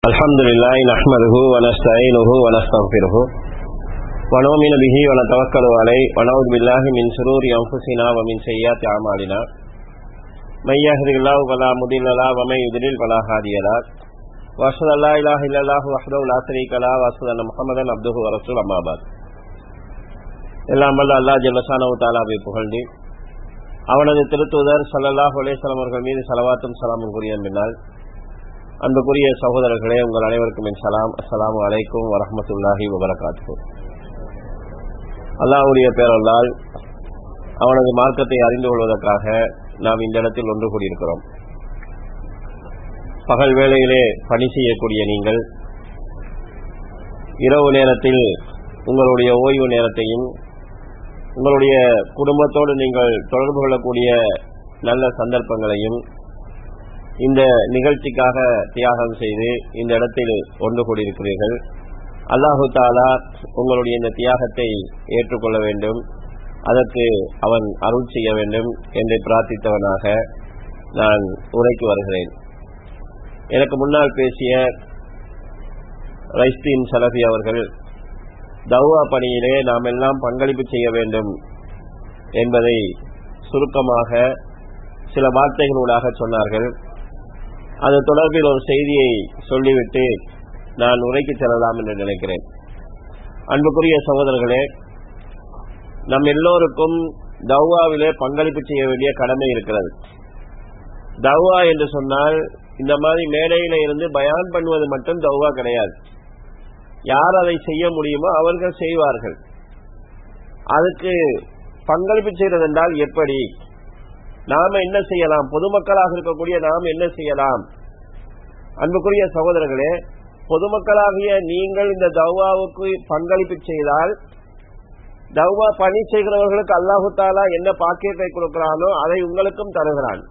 الحمد لله نحمده ونستعينه ونستغفره ونؤمن به ونتوكل عليه ونعوذ بالله من شرور أنفسنا ومن سيئات أعمالنا من يهد الله فلا مضل له ومن يضلل فلا هادي له وأشهد أن لا إله إلا الله وحده لا شريك له وأشهد أن محمدا عبده ورسوله أما بعد எல்லாம் வல்ல அல்லாஹ் ஜல்லசானவு தாலாவை புகழ்ந்து அவனது திருத்துவதர் சல்லல்லாஹு அலேஸ்வரம் அவர்கள் மீது சலவாத்தும் சலாமும் கூறிய பின்னால் அன்புக்குரிய சகோதரர்களே உங்கள் அனைவருக்கும் என் சலாம் அஸ்ஸலாமு அலைக்கும் வரஹமத்துல்லாஹி வபரகாத்து அல்லாஹ்வுடைய பேரல்லால் அவனது மார்க்கத்தை அறிந்து கொள்வதற்காக நாம் இந்த இடத்தில் ஒன்று கூடியிருக்கிறோம் பகல் வேளையிலே பணி செய்யக்கூடிய நீங்கள் இரவு நேரத்தில் உங்களுடைய ஓய்வு நேரத்தையும் உங்களுடைய குடும்பத்தோடு நீங்கள் தொடர்பு கொள்ளக்கூடிய நல்ல சந்தர்ப்பங்களையும் இந்த நிகழ்ச்சிக்காக தியாகம் செய்து இந்த இடத்தில் ஒன்று கூடியிருக்கிறீர்கள் அல்லாஹு தாலா உங்களுடைய இந்த தியாகத்தை ஏற்றுக்கொள்ள வேண்டும் அதற்கு அவன் அருள் செய்ய வேண்டும் என்று பிரார்த்தித்தவனாக நான் உரைக்கு வருகிறேன் எனக்கு முன்னால் பேசிய ரைஸ்தீன் சலபி அவர்கள் தௌவா பணியிலே நாம் எல்லாம் பங்களிப்பு செய்ய வேண்டும் என்பதை சுருக்கமாக சில வார்த்தைகளூடாக சொன்னார்கள் அது தொடர்பில் ஒரு செய்தியை சொல்லிவிட்டு நான் உரைக்கு செல்லலாம் என்று நினைக்கிறேன் அன்புக்குரிய சகோதரர்களே நம் எல்லோருக்கும் தௌவாவிலே பங்களிப்பு செய்ய வேண்டிய கடமை இருக்கிறது தௌவா என்று சொன்னால் இந்த மாதிரி மேடையில இருந்து பயான் பண்ணுவது மட்டும் தௌவா கிடையாது யார் அதை செய்ய முடியுமோ அவர்கள் செய்வார்கள் அதுக்கு பங்களிப்பு செய்வது என்றால் எப்படி நாம என்ன செய்யலாம் பொதுமக்களாக இருக்கக்கூடிய நாம் என்ன செய்யலாம் அன்புக்குரிய சகோதரர்களே பொதுமக்களாகிய நீங்கள் இந்த தௌவாவுக்கு பங்களிப்பு செய்தால் தௌவா பணி செய்கிறவர்களுக்கு அல்லாஹு தாலா என்ன பாக்கியத்தை கொடுக்கிறானோ அதை உங்களுக்கும் தருகிறான்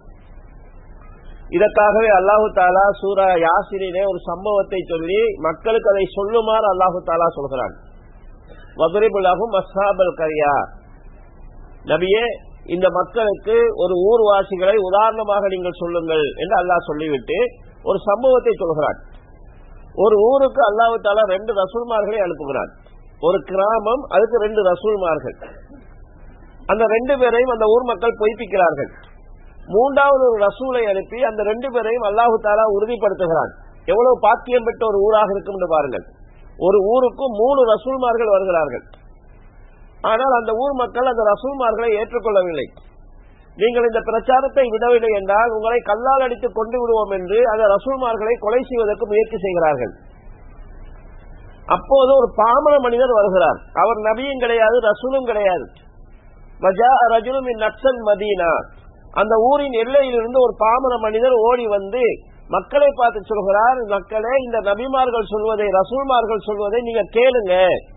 இதற்காகவே அல்லாஹு தாலா சூரா யாசிரிலே ஒரு சம்பவத்தை சொல்லி மக்களுக்கு அதை சொல்லுமாறு அல்லாஹு தாலா சொல்கிறான் வதுரிபுலாகும் அஸ்ஹாபல் கரியா நபியே இந்த மக்களுக்கு ஒரு ஊர்வாசிகளை உதாரணமாக நீங்கள் சொல்லுங்கள் என்று அல்லாஹ் சொல்லிவிட்டு ஒரு சம்பவத்தை சொல்கிறான் ஒரு ஊருக்கு அல்லாஹு தாலா ரெண்டு ரசூல்மார்களை அனுப்புகிறான் ஒரு கிராமம் அதுக்கு ரெண்டு ரசூல்மார்கள் அந்த ரெண்டு பேரையும் அந்த ஊர் மக்கள் பொய்ப்பிக்கிறார்கள் மூன்றாவது ஒரு ரசூலை அனுப்பி அந்த ரெண்டு பேரையும் அல்லாஹு தாலா உறுதிப்படுத்துகிறான் எவ்வளவு பாக்கியம் பெற்ற ஒரு ஊராக இருக்கும் என்று பாருங்கள் ஒரு ஊருக்கு மூணு ரசூல்மார்கள் வருகிறார்கள் ஆனால் அந்த ஊர் மக்கள் அந்த ரசூல்மார்களை ஏற்றுக்கொள்ளவில்லை நீங்கள் இந்த பிரச்சாரத்தை விடவில்லை என்றால் உங்களை கல்லால் அடித்து கொண்டு விடுவோம் என்று அந்த ரசூல்மார்களை கொலை செய்வதற்கு முயற்சி செய்கிறார்கள் அப்போது ஒரு பாமர மனிதர் வருகிறார் அவர் நபியும் கிடையாது ரசூலும் கிடையாது நக்சல் மதீனா அந்த ஊரின் எல்லையிலிருந்து ஒரு பாமர மனிதர் ஓடி வந்து மக்களை பார்த்து சொல்கிறார் மக்களே இந்த நபிமார்கள் சொல்வதை ரசூல்மார்கள் சொல்வதை நீங்க கேளுங்க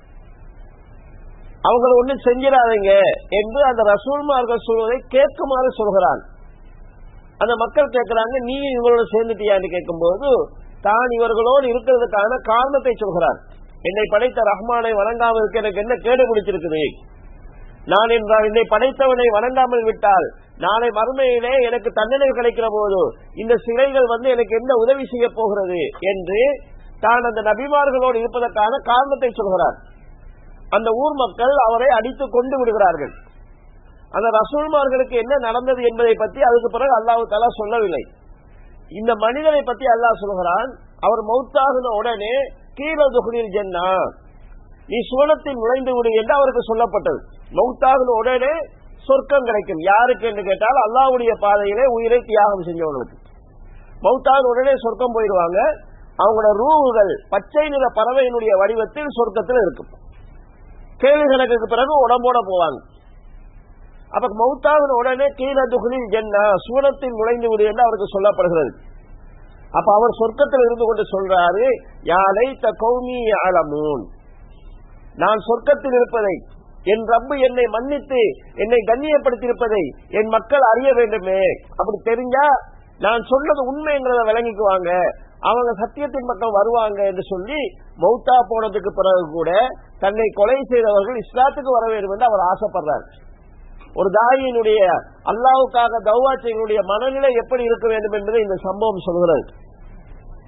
அவங்க ஒன்னும் செஞ்சிடாதீங்க என்று அந்த ரசூல்மார்கள் சொல்வதை கேட்குமாறு சொல்கிறான் அந்த மக்கள் கேட்கிறாங்க நீ இவங்களோட சேர்ந்துட்டியான்னு கேட்கும் போது தான் இவர்களோடு இருக்கிறதுக்கான காரணத்தை சொல்கிறார் என்னை படைத்த ரஹ்மானை வணங்காமலுக்கு எனக்கு என்ன கேடு பிடிச்சிருக்குது நான் என்றால் என்னை படைத்தவனை வணங்காமல் விட்டால் நாளை மறுமையிலே எனக்கு தண்டனை கிடைக்கிற போது இந்த சிலைகள் வந்து எனக்கு என்ன உதவி செய்ய போகிறது என்று தான் அந்த நபிமார்களோடு இருப்பதற்கான காரணத்தை சொல்கிறார் அந்த ஊர் மக்கள் அவரை அடித்து கொண்டு விடுகிறார்கள் அந்த ரசூல்மார்களுக்கு என்ன நடந்தது என்பதை பற்றி அதுக்கு பிறகு அல்லாஹு தாலா சொல்லவில்லை இந்த மனிதனை பற்றி அல்லாஹ் சொல்கிறான் அவர் மௌத்தாகின உடனே கீழதுகுனில் ஜென்னா நீ சுவனத்தில் நுழைந்து விடு என்று அவருக்கு சொல்லப்பட்டது மௌத்தாகின உடனே சொர்க்கம் கிடைக்கும் யாருக்கு என்று கேட்டால் அல்லாவுடைய பாதையிலே உயிரை தியாகம் செஞ்சவங்களுக்கு மௌத்தாகின உடனே சொர்க்கம் போயிடுவாங்க அவங்களோட ரூவுகள் பச்சை நிற பறவையினுடைய வடிவத்தில் சொர்க்கத்தில் இருக்கும் கேள்வி கணக்குக்கு பிறகு உடம்போட போவாங்க அப்ப மௌத்தாவின் உடனே கீழ துகுலில் ஜென்னா சூனத்தில் நுழைந்து விடு என்று அவருக்கு சொல்லப்படுகிறது அப்ப அவர் சொர்க்கத்தில் இருந்து கொண்டு சொல்றாரு யானை த கௌமி ஆலமூன் நான் சொர்க்கத்தில் இருப்பதை என் ரப்பு என்னை மன்னித்து என்னை கண்ணியப்படுத்தியிருப்பதை என் மக்கள் அறிய வேண்டுமே அப்படி தெரிஞ்சா நான் சொன்னது உண்மைங்கிறத விளங்கிக்குவாங்க அவங்க சத்தியத்தின் மக்கள் வருவாங்க என்று சொல்லி மௌத்தா போனதுக்கு பிறகு கூட தன்னை கொலை செய்தவர்கள் இஸ்லாத்துக்கு வர வேண்டும் என்று அவர் ஆசைப்படுறார் ஒரு தாயினுடைய அல்லாவுக்காக தௌவாச்சைகளுடைய மனநிலை எப்படி இருக்க வேண்டும் என்பதை இந்த சம்பவம் சொல்கிறது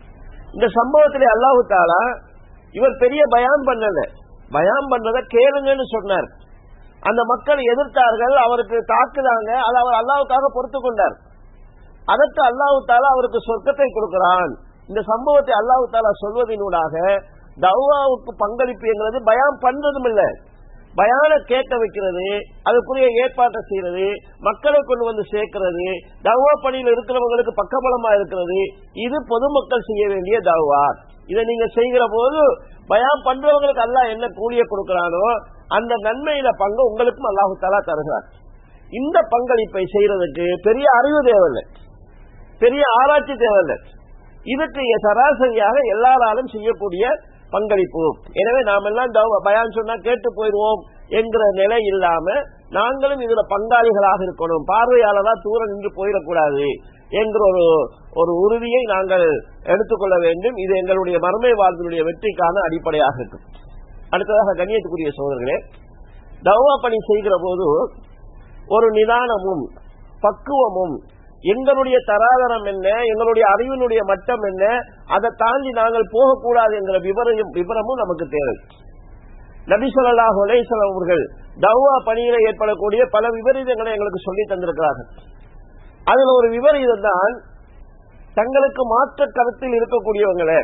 இந்த சம்பவத்திலே அல்லாஹு தாலா இவர் பெரிய பயான் பண்ணல பயான் பண்றத கேளுங்கன்னு சொன்னார் அந்த மக்கள் எதிர்த்தார்கள் அவருக்கு தாக்குதாங்க அதை அவர் அல்லாவுக்காக பொறுத்து கொண்டார் அதற்கு அல்லாஹு தாலா அவருக்கு சொர்க்கத்தை கொடுக்கிறான் இந்த சம்பவத்தை அல்லாஹு தாலா சொல்வதனூடாக தவாவுக்கு பங்களிப்பு என்கிறது பயான் பண்றதும் இல்ல பயான கேட்க வைக்கிறது அதுக்குரிய ஏற்பாட்டை செய்யறது மக்களை கொண்டு வந்து சேர்க்கிறது தவா பணியில் இருக்கிறவங்களுக்கு பக்கபலமா இருக்கிறது இது பொதுமக்கள் செய்ய வேண்டிய தவா இதை நீங்க செய்கிற போது பயான் பண்றவங்களுக்கு அல்லாஹ் என்ன கூலிய கொடுக்கிறானோ அந்த நன்மையில பங்கு உங்களுக்கும் அல்லாஹு தாலா தருகிறார் இந்த பங்களிப்பை செய்யறதுக்கு பெரிய அறிவு தேவையில்லை பெரிய ஆராய்ச்சி தேவையில்லை இதுக்கு சராசரியாக எல்லாராலும் செய்யக்கூடிய பங்களிப்பு எனவே நாம் எல்லாம் தவ- பயான் சொன்னா கேட்டு போயிடுவோம் என்கிற நிலை இல்லாம நாங்களும் இதுல பங்காளிகளாக இருக்கணும் பார்வையாளரா தூரம் நின்று போயிடக்கூடாது என்கிற ஒரு ஒரு உறுதியை நாங்கள் எடுத்துக்கொள்ள வேண்டும் இது எங்களுடைய மறுமை வாழ்வினுடைய வெற்றிக்கான அடிப்படையாக இருக்கும் அடுத்ததாக கண்ணியத்துக்குரிய சோதர்களே தவா பணி செய்கிற போது ஒரு நிதானமும் பக்குவமும் எங்களுடைய தராதரம் என்ன எங்களுடைய அறிவினுடைய மட்டம் என்ன அதை தாண்டி நாங்கள் போகக்கூடாது என்கிற விவரம் விவரமும் நமக்கு தேவை நபி ஸல்லல்லாஹு அலைஹி வஸல்லம் அவர்கள் தவ்வா பணியில ஏற்படக்கூடிய பல விபரீதங்களை எங்களுக்கு சொல்லி தந்திருக்கிறார்கள் அதுல ஒரு விபரீதம் தான் தங்களுக்கு மாற்ற கருத்தில் இருக்கக்கூடியவங்களை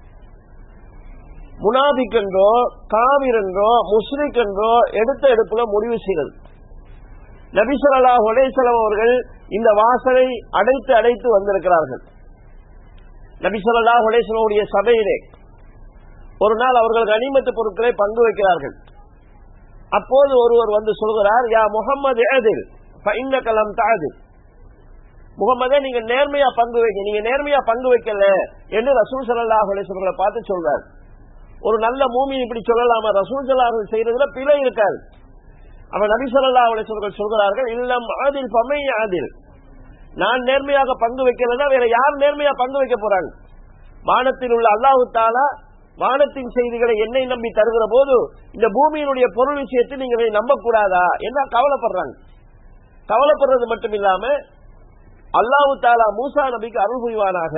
முனாபிக் என்றோ காவிர் என்றோ முஸ்ரிக் என்றோ எடுத்த எடுப்புல முடிவு செய்வது நபி ஸல்லல்லாஹு அலைஹி வஸல்லம் அவர்கள் இந்த வாசலை அடைத்து அடைத்து வந்திருக்கிறார்கள் நபி ஸல்லல்லாஹு அலைஹி வஸல்லம் உடைய சபையிலே ஒரு நாள் அவர்கள் கனிமத்து பொருட்களை பங்கு வைக்கிறார்கள் அப்போது ஒருவர் வந்து சொல்கிறார் யா முகமது ஏதில் கலம் தாது முகமதே நீங்க நேர்மையா பங்கு வைக்க நீங்க நேர்மையா பங்கு வைக்கல என்று ரசூல் ஸல்லல்லாஹு அலைஹி வஸல்லம் பார்த்து சொல்றார் ஒரு நல்ல மூமி இப்படி சொல்லலாமா ரசூல் ஸல்லல்லாஹு அலைஹி செய்யறதுல பிழை இருக்காது அப்ப நபி ஸல்லல்லாஹு அலைஹி வஸல்லம் சொல்கிறார்கள் இல்லம் ஆதில் ஃபமை ஆதில் நான் நேர்மையாக பங்கு வைக்கிறதா வேற யார் நேர்மையா பங்கு வைக்க போறாங்க வானத்தில் உள்ள அல்லாஹு தாலா வானத்தின் செய்திகளை என்னை நம்பி தருகிற போது இந்த பூமியினுடைய பொருள் விஷயத்தை நீங்க இதை நம்ப கூடாதா என்ன கவலைப்படுறாங்க கவலைப்படுறது மட்டும் இல்லாம அல்லாஹு தாலா மூசா நபிக்கு அருள் புரிவானாக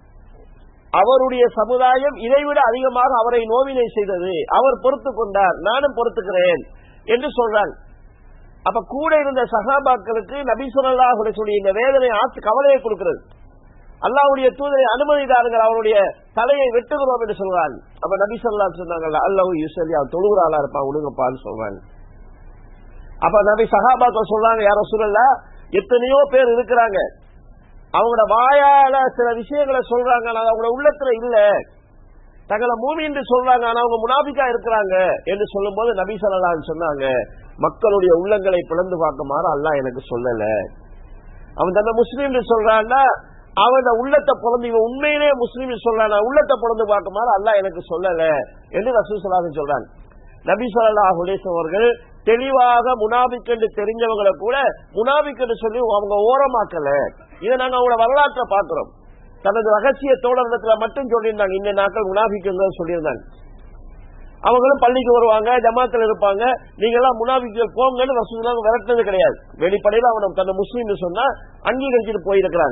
அவருடைய சமுதாயம் இதைவிட அதிகமாக அவரை நோவினை செய்தது அவர் பொறுத்து கொண்டார் நானும் பொறுத்துக்கிறேன் என்று சொல்றாங்க அப்ப கூட இருந்த சகாபாக்களுக்கு நபி சொல்லலாஹ் சொல்லி இந்த வேதனை ஆற்று கவலையை கொடுக்கிறது அல்லாவுடைய தூதரை அனுமதிதாருங்கள் அவருடைய தலையை வெட்டுகிறோம் என்று சொல்றாங்க அப்ப நபி சொல்லா சொன்னாங்கல்ல அல்லாஹ் யூசலி அவன் தொழுகிறாளா இருப்பான் உடுங்கப்பான்னு சொல்றாங்க அப்ப நபி சகாபாக்கள் சொல்றாங்க யாரோ சொல்லல எத்தனையோ பேர் இருக்கிறாங்க அவங்களோட வாயால சில விஷயங்களை சொல்றாங்க ஆனா அவங்களோட உள்ளத்துல இல்ல தங்களை மூமி என்று சொல்றாங்க ஆனா அவங்க முனாபிக்கா இருக்கிறாங்க என்று சொல்லும் போது நபி சொல்லலான்னு சொன்னாங்க மக்களுடைய உள்ளங்களை பிளந்து பார்க்குமாறு அல்லாஹ் எனக்கு சொல்லல அவன் தன்னை முஸ்லீம் சொல்றான்னா அவன் உள்ளத்தை பிறந்து இவன் உண்மையிலே முஸ்லீம் சொல்றான் உள்ளத்தை பிறந்து பார்க்குமாறு அல்லாஹ் எனக்கு சொல்லல என்று ரசூல் சலாஹ் சொல்றாங்க நபி சொல்லலாஹ் அவர்கள் தெளிவாக முனாபிக் என்று தெரிஞ்சவங்களை கூட முனாபிக் என்று சொல்லி அவங்க ஓரமாக்கல இதை நாங்க அவங்களோட வரலாற்றை பார்க்கிறோம் தனது ரகசிய தோழரிடத்துல மட்டும் சொல்லியிருந்தாங்க இந்த நாட்கள் முனாபிக்குங்க சொல்லியிருந்தாங்க அவங்களும் பள்ளிக்கு வருவாங்க ஜமாத்துல இருப்பாங்க நீங்க எல்லாம் முனாபிக்கள் போங்கன்னு ரசூலுல்லாஹ் விரட்டினது கிடையாது வெளிப்படையில் அவனை தன்னை முஸ்லீம் சொன்னா அங்கீகரிச்சுட்டு போயிருக்கிறாங்க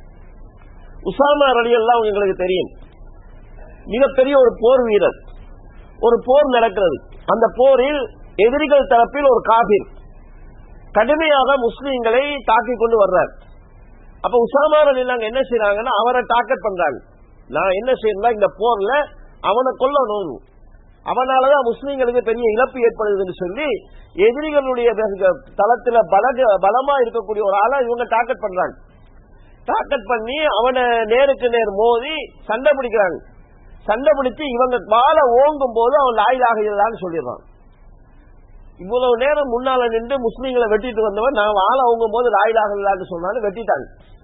உசாமா ரலி எல்லாம் எங்களுக்கு தெரியும் மிகப்பெரிய ஒரு போர் வீரர் ஒரு போர் நடக்கிறது அந்த போரில் எதிரிகள் தரப்பில் ஒரு காபிர் கடுமையாக முஸ்லீம்களை தாக்கிக் கொண்டு வர்றார் அப்ப உசாமா ரலி என்ன செய்யறாங்கன்னா அவரை டார்கெட் பண்றாங்க நான் என்ன செய்யணும் இந்த போர்ல அவனை கொல்லணும் அவனாலதான் முஸ்லீம்களுக்கு பெரிய இழப்பு ஏற்படுதுன்னு சொல்லி எதிரிகளுடைய தளத்துல பல பலமா இருக்கக்கூடிய ஒரு ஆளா இவங்க டார்கெட் பண்றாங்க டார்கெட் பண்ணி அவனை நேருக்கு நேர் மோதி சண்டை பிடிக்கிறாங்க சண்டை பிடிச்சு இவங்க வாழை ஓங்கும் போது அவன் லாயிலாக இல்லதான்னு சொல்லிடுறான் இவ்வளவு நேரம் முன்னால நின்று முஸ்லீம்களை வெட்டிட்டு வந்தவன் நான் வாழை ஓங்கும் போது லாயிலாக இல்லான்னு சொன்னாலும் வெட்டிட்டாங்க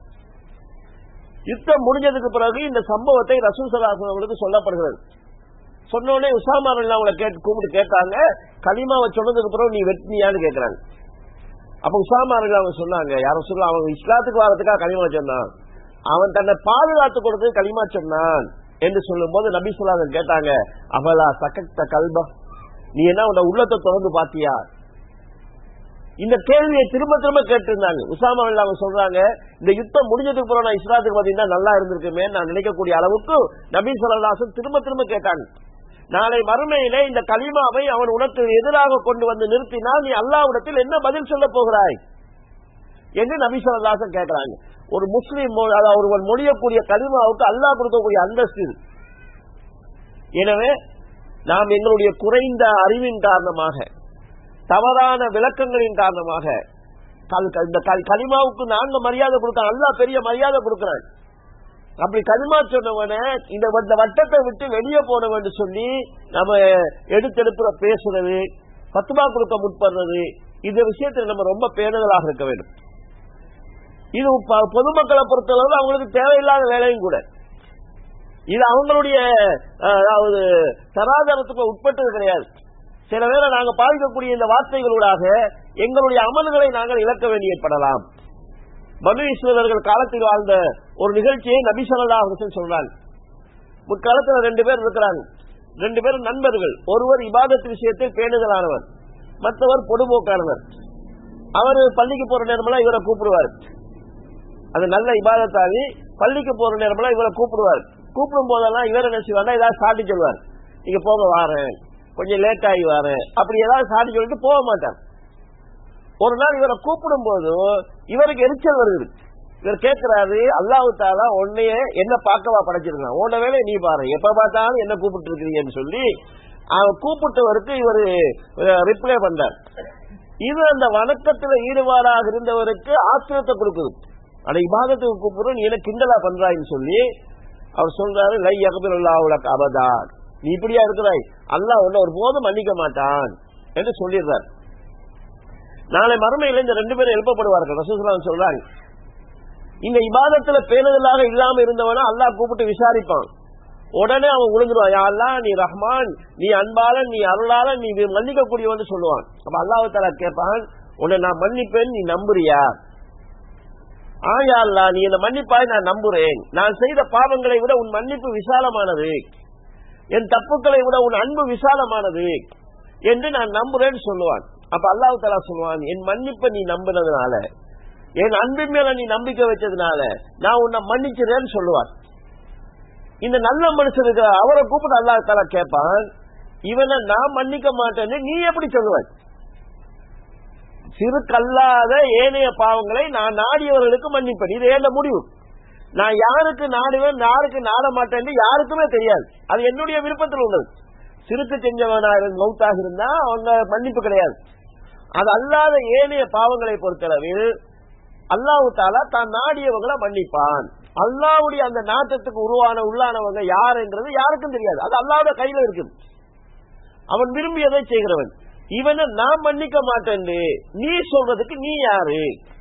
யுத்தம் முடிஞ்சதுக்கு பிறகு இந்த சம்பவத்தை ரசூல் சலாசன் அவர்களுக்கு சொல்லப்படுகிறது சொன்னோடனே உசாமா அவங்களை கேட்டு கூப்பிட்டு கேட்டாங்க களிமாவை சொன்னதுக்கு பிறகு நீ வெட்டினியான்னு கேட்கிறாங்க அப்ப உசாமா அவங்க சொன்னாங்க யாரும் சொல்ல அவங்க இஸ்லாத்துக்கு வரதுக்காக களிமா சொன்னான் அவன் தன்னை பாதுகாத்து கொடுத்து களிமா சொன்னான் என்று சொல்லும் போது நபி சொல்லாதன் கேட்டாங்க அவளா சக்கத்த கல்பா நீ என்ன உன் உள்ளத்தை திறந்து பாத்தியா இந்த கேள்வியை திரும்ப திரும்ப கேட்டிருந்தாங்க உசாமா அவங்க சொல்றாங்க இந்த யுத்தம் முடிஞ்சதுக்கு பிறகு நான் இஸ்லாத்துக்கு பார்த்தீங்கன்னா நல்லா இருந்திருக்குமே நான் நினைக்கக்கூடிய அளவுக்கு நபி சொல்லலாசன் திரும்ப திரும்ப கேட்டாங்க நாளை மறுமையிலே இந்த கலிமாவை அவன் உனக்கு எதிராக கொண்டு வந்து நிறுத்தினால் நீ அல்லாவிடத்தில் என்ன பதில் சொல்ல போகிறாய் என்று நபி சொல்லலாசன் கேட்கிறாங்க ஒரு முஸ்லீம் அதாவது ஒருவன் மொழியக்கூடிய கலிமாவுக்கு அல்லாஹ் கொடுக்கக்கூடிய அந்தஸ்து இது. எனவே நாம் எங்களுடைய குறைந்த அறிவின் காரணமாக தவறான விளக்கங்களின் காரணமாக கல்- க- இந்த கல்- கலிமாவுக்கு நாங்க மரியாதை கொடுக்கிறோம் அல்லாஹ் பெரிய மரியாதை கொடுக்கிறான் அப்படி கலிமா சொன்னவன இந்த இந்த வட்டத்தை விட்டு வெளியே போனவன் சொல்லி நம்ம எடுத்தெடுப்புற பேசுறது பத்துமா கொடுக்க முற்படுறது இந்த விஷயத்தில் நம்ம ரொம்ப பேணுதலாக இருக்க வேண்டும் இது ப- பொதுமக்களை பொறுத்தளவு அவங்களுக்கு தேவையில்லாத வேலையும் கூட இது அவங்களுடைய அஹ், அதாவது சராதாரத்துக்கு உட்பட்டது கிடையாது சில வேளை நாங்க பாதிக்கக்கூடிய இந்த வார்த்தைகளூடாக எங்களுடைய அமல்களை நாங்கள் இழக்க வேண்டி ஏற்படலாம் மனு ஈஸ்வரர்கள் காலத்தில் வாழ்ந்த ஒரு நிகழ்ச்சியை நபி சொல்லா சொல்றாங்க முற்காலத்துல ரெண்டு பேர் இருக்கிறாங்க ரெண்டு பேரும் நண்பர்கள் ஒருவர் இபாதத் விஷயத்தில் பேணுதலானவர் மற்றவர் பொதுமோக்கானவர் அவர் பள்ளிக்கு போற நேரமெல்லாம் இவரை கூப்பிடுவார் அது நல்ல இபாதத்தாளி பள்ளிக்கு போற நேரமெல்லாம் இவரை கூப்பிடுவார் கூப்பிடும் போதெல்லாம் இவர் என்ன செய்வார் ஏதாவது சாட்டி சொல்வார் நீங்க போக வாரேன் கொஞ்சம் லேட் ஆகி வாரேன் அப்படி ஏதாவது சாட்டி சொல்லிட்டு போக மாட்டார் ஒரு நாள் இவரை கூப்பிடும் போது இவருக்கு எரிச்சல் வருது இவர் கேட்கிறாரு அல்லாஹு தாலா உன்னைய என்ன பார்க்கவா படைச்சிருக்கான் உன்ன வேலை நீ பாரு எப்ப பார்த்தாலும் என்ன கூப்பிட்டு இருக்கிறீங்கன்னு சொல்லி அவன் கூப்பிட்டவருக்கு இவர் ரிப்ளை பண்றார் இது அந்த வணக்கத்துல ஈடுபாடாக இருந்தவருக்கு ஆத்திரத்தை கொடுக்குது ஆனா இபாதத்துக்கு கூப்பிடுறோம் நீ என்ன கிண்டலா பண்றாயின்னு சொல்லி அவர் சொல்றாரு லை அகபில்லாவுல அபதா நீ இப்படியா இருக்கிறாய் அல்லாஹ் உன்னை ஒரு போதும் மன்னிக்க மாட்டான் என்று சொல்லிடுறார் நாளை மறுமையில இந்த ரெண்டு பேரும் எழுப்பப்படுவார்கள் ரசூசலாம் சொல்றாங்க இந்த இபாதத்துல பேணுதலாக இல்லாம இருந்தவனா அல்லாஹ் கூப்பிட்டு விசாரிப்பான் உடனே அவன் விழுந்துருவான் யா அல்லாஹ் நீ ரஹ்மான் நீ அன்பாளன் நீ அருளாளன் நீ மன்னிக்க கூடியவன் சொல்லுவான் அப்ப அல்லாஹ் தலா கேட்பான் உன்னை நான் மன்னிப்பேன் நீ நம்புறியா ஆயா அல்லா நீ இந்த மன்னிப்பாய் நான் நம்புறேன் நான் செய்த பாவங்களை விட உன் மன்னிப்பு விசாலமானது என் தப்புக்களை விட உன் அன்பு விசாலமானது என்று நான் நம்புறேன்னு சொல்லுவான் அப்ப அல்லாஹ் தலா சொல்லுவான் என் மன்னிப்பை நீ நம்பினதுனால என் அன்பின் மேல நீ நம்பிக்கை வச்சதுனால நான் உன்னை மன்னிக்கிறேன்னு சொல்லுவான் இந்த நல்ல மனுஷனுக்கு அவரை கூப்பிட்டு அல்லாஹ் தலா கேட்பான் இவனை நான் மன்னிக்க மாட்டேன்னு நீ எப்படி சொல்லுவாய் சிறு கல்லாத ஏனைய பாவங்களை நான் நாடியவர்களுக்கு மன்னிப்பேன் இது என்ன முடிவு நான் யாருக்கு நாடுவேன் யாருக்கு நாட மாட்டேன் யாருக்குமே தெரியாது அது என்னுடைய விருப்பத்தில் உள்ளது சிறுக்கு செஞ்சவனா மௌத்தாக இருந்தா அவங்க மன்னிப்பு கிடையாது அது அல்லாத ஏனைய பாவங்களை பொறுத்தளவில் அல்லாஹு தாலா தான் நாடியவங்களை மன்னிப்பான் அல்லாவுடைய அந்த நாட்டத்துக்கு உருவான உள்ளானவங்க யாருன்றது யாருக்கும் தெரியாது அது அல்லாவோட கையில இருக்குது அவன் விரும்பியதை செய்கிறவன் இவனை நான் மன்னிக்க மாட்டேன் நீ சொல்றதுக்கு நீ யாரு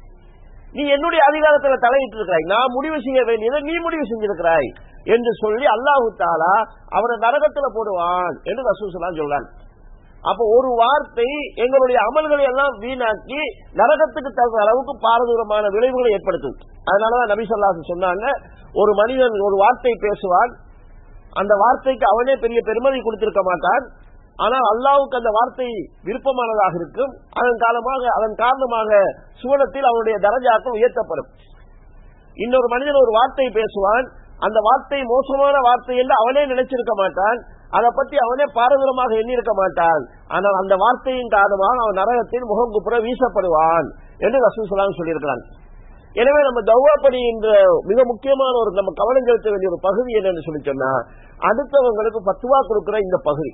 நீ என்னுடைய அதிகாரத்துல தலையிட்டு இருக்கிறாய் நான் முடிவு செய்ய வேண்டியதை நீ முடிவு செஞ்சிருக்கிறாய் என்று சொல்லி அல்லாஹு தாலா அவரை நரகத்துல போடுவான் என்று ரசூசலாம் சொல்றான் அப்ப ஒரு வார்த்தை எங்களுடைய அமல்களை எல்லாம் வீணாக்கி நரகத்துக்கு தகுந்த அளவுக்கு பாரதூரமான விளைவுகளை ஏற்படுத்தும் அதனாலதான் நபி சொல்லாசு சொன்னாங்க ஒரு மனிதன் ஒரு வார்த்தை பேசுவான் அந்த வார்த்தைக்கு அவனே பெரிய பெருமதி கொடுத்திருக்க மாட்டான் ஆனால் அல்லாவுக்கு அந்த வார்த்தை விருப்பமானதாக இருக்கும் அதன் காலமாக அதன் காரணமாக சுவனத்தில் அவனுடைய தரஜாக்கள் உயர்த்தப்படும் இன்னொரு மனிதன் ஒரு வார்த்தை பேசுவான் அந்த வார்த்தை மோசமான வார்த்தை என்று அவனே நினைச்சிருக்க மாட்டான் அதை பற்றி அவனே பாரதூரமாக எண்ணியிருக்க மாட்டான் ஆனால் அந்த வார்த்தையின் காரணமாக அவன் நரகத்தில் முகம் குப்புற வீசப்படுவான் என்று ரசூல் சொல்லாம் சொல்லியிருக்கிறான் எனவே நம்ம தௌவாப்படி என்ற மிக முக்கியமான ஒரு நம்ம கவனம் செலுத்த வேண்டிய ஒரு பகுதி என்னன்னு சொல்லி சொன்னா அடுத்தவங்களுக்கு பத்துவா கொடுக்கிற இந்த பகுதி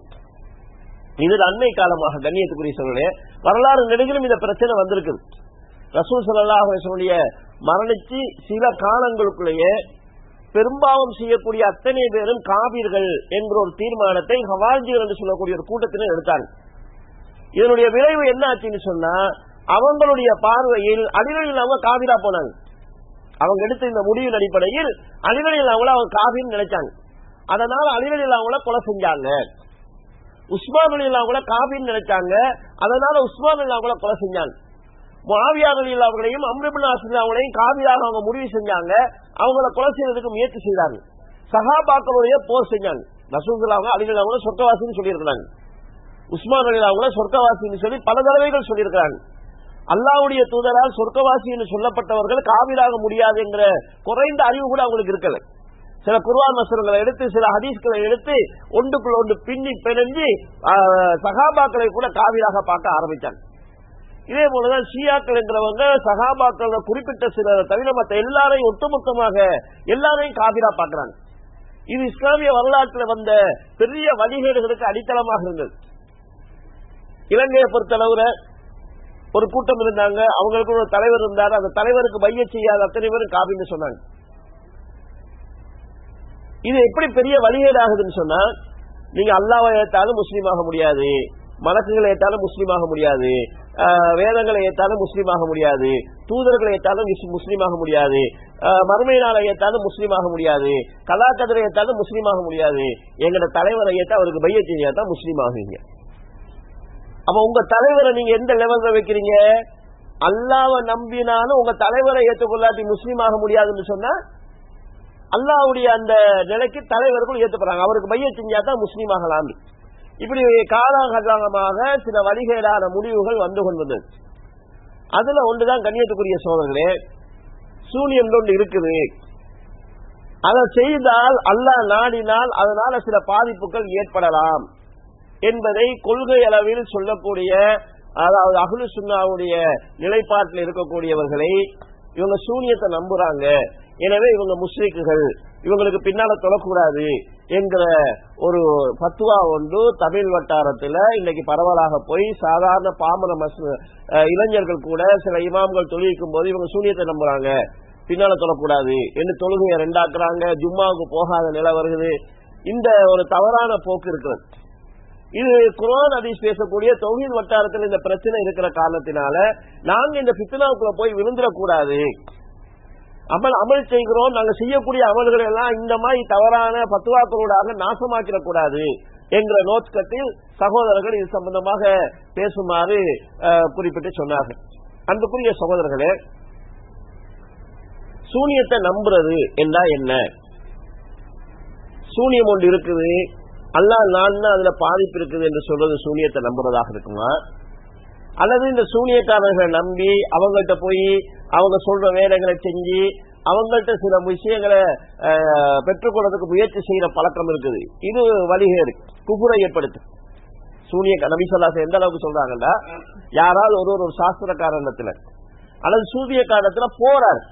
இது அண்மை காலமாக கண்ணியத்துக்குரிய சொல்லலே வரலாறு நெடுகிலும் இந்த பிரச்சனை வந்திருக்கு ரசூல் சல்லாஹுடைய மரணிச்சு சில காலங்களுக்குள்ளேயே பெரும்பாவம் செய்யக்கூடிய அத்தனை பேரும் காவிர்கள் என்கிற ஒரு தீர்மானத்தை ஹவாஜிகள் என்று சொல்லக்கூடிய ஒரு கூட்டத்தினர் எடுத்தாங்க இதனுடைய விளைவு என்ன ஆச்சுன்னு சொன்னா அவங்களுடைய பார்வையில் அடிகளில் அவங்க காவிரா போனாங்க அவங்க எடுத்த இந்த முடிவின் அடிப்படையில் அடிகளில் அவங்கள அவங்க காவின்னு நினைச்சாங்க அதனால அடிகளில் அவங்கள கொலை செஞ்சாங்க உஸ்மான் அலி கூட காபின்னு நினைச்சாங்க அதனால உஸ்மான் அலி கூட கொலை செஞ்சாங்க மாவியா அலி அவர்களையும் அம்ரிபின் அவங்களையும் காவியாக அவங்க முடிவு செஞ்சாங்க அவங்கள கொலை செய்யறதுக்கு முயற்சி செய்தாங்க சகாபாக்களுடைய போர் செஞ்சாங்க நசூதுல்லா அவங்க அலிகள் அவங்க சொர்க்கவாசின்னு சொல்லியிருக்கிறாங்க உஸ்மான் அலி அவங்க சொர்க்கவாசின்னு சொல்லி பல தடவைகள் சொல்லியிருக்கிறாங்க அல்லாவுடைய தூதரால் சொர்க்கவாசி என்று சொல்லப்பட்டவர்கள் காவிராக முடியாது என்கிற குறைந்த அறிவு கூட அவங்களுக்கு இருக்கல சில குர்வான் வசனங்களை எடுத்து சில ஹதீஸ்களை எடுத்து ஒன்றுக்குள் ஒன்று பின்னி பிணைஞ்சு ஆஹ், சகாபாக்களை கூட காவிராக பார்க்க ஆரம்பித்தாங்க இதே போலதான் ஷியாக்கள் என்கிறவங்க சகாபாக்கள் குறிப்பிட்ட சில தவிர மற்ற எல்லாரையும் ஒட்டுமொத்தமாக எல்லாரையும் காபிரா பார்க்கறாங்க இது இஸ்லாமிய வரலாற்றில் வந்த பெரிய வழிகேடுகளுக்கு அடித்தளமாக இருந்தது இலங்கையை பொறுத்தளவுல ஒரு கூட்டம் இருந்தாங்க அவங்களுக்கு ஒரு தலைவர் இருந்தார் அந்த தலைவருக்கு மைய செய்யாத அத்தனை பேரும் காபின்னு சொன்னாங்க இது எப்படி பெரிய வழிகேடு ஆகுதுன்னு சொன்னா நீங்க அல்லாவை ஏத்தாலும் முஸ்லீம் ஆக முடியாது மலக்குகளை ஏத்தாலும் முஸ்லீம் ஆக முடியாது ஆஹ், வேதங்களை ஏத்தாலும் முஸ்லீம் ஆக முடியாது தூதர்களை ஏத்தாலும் முஸ்- முஸ்லீம் ஆக முடியாது ஆஹ், மறுமை நாளை ஏத்தாலும் முஸ்லீம் ஆக முடியாது கலாக்கதிரை ஏத்தாலும் முஸ்லீம் ஆக முடியாது எங்கட தலைவரை ஏத்தா அவருக்கு பைய செய்யாதான் முஸ்லீம் ஆகுவீங்க அப்ப உங்க தலைவரை நீங்க எந்த லெவல்ல வைக்கிறீங்க அல்லாவை நம்பினாலும் உங்க தலைவரை ஏற்றுக்கொள்ளாட்டி முஸ்லீம் ஆக முடியாதுன்னு சொன்னா அல்லாவுடைய அந்த நிலைக்கு தலைவர்கள் ஏற்றுப்படுறாங்க அவருக்கு மைய செஞ்சாதான் முஸ்லீம் ஆகலாம் இப்படி காலாகாலமாக சில வழிகேடான முடிவுகள் வந்து கொண்டது அதுல ஒன்றுதான் கண்ணியத்துக்குரிய சோதர்களே சூனியம் ஒன்று இருக்குது அதை செய்தால் அல்லாஹ் நாடினால் அதனால சில பாதிப்புகள் ஏற்படலாம் என்பதை கொள்கை அளவில் சொல்லக்கூடிய அதாவது அகுலு சுன்னாவுடைய நிலைப்பாட்டில் இருக்கக்கூடியவர்களை இவங்க சூனியத்தை நம்புறாங்க எனவே இவங்க முஸ்லிக்குகள் இவங்களுக்கு பின்னால தொழக்கூடாது என்கிற ஒரு பத்துவா ஒன்று தமிழ் வட்டாரத்துல இன்னைக்கு பரவலாக போய் சாதாரண பாமர மச- அஹ் இளைஞர்கள் கூட சில இமாம்கள் தொழிலிக்கும் போது இவங்க சூனியத்தை நம்புறாங்க பின்னால தொழக்கூடாது என்று தொழுகையை ரெண்டாக்குறாங்க ஜும்மாவுக்கு போகாத நிலை வருகிறது இந்த ஒரு தவறான போக்கு இருக்கிறது இது குர்ஆன் ஹதீஸ் பேசக்கூடிய தொழில் வட்டாரத்தில் இந்த பிரச்சனை இருக்கிற காரணத்தினால நாங்க இந்த பித்னாவுக்குள்ள போய் விழுந்துடக்கூடாது அமல் அமல் செய்கிறோம் நாங்க செய்யக்கூடிய அமல்கள் எல்லாம் இந்த மாதிரி தவறான பத்துவாக்களோடாக நாசமாக்கிடக்கூடாது என்கிற நோக்கத்தில் சகோதரர்கள் இது சம்பந்தமாக பேசுமாறு அஹ், குறிப்பிட்டு சொன்னார்கள் அன்புக்குரிய சகோதரர்களே சூனியத்தை நம்புறது என்றா என்ன சூனியம் ஒன்று இருக்குது அல்லாஹ் நான் அதுல பாதிப்பு இருக்குது என்று சொல்றது சூனியத்தை நம்புறதாக இருக்குமா அல்லது இந்த சூனியக்காரர்களை நம்பி அவங்கள்ட்ட போய் அவங்க சொல்ற வேலைகளை செஞ்சு அவங்கள்ட்ட சில விஷயங்களை அஹ், பெற்றுக்கொள்றதுக்கு முயற்சி செய்யற பழக்கம் இருக்குது இது வழிகேடு குபுரை ஏற்படுத்து சூனிய நபிசல்லாச எந்த அளவுக்கு சொல்றாங்கன்னா யாராவது ஒரு ஒரு சாஸ்திர காரணத்துல அல்லது சூரிய காரணத்துல போறார்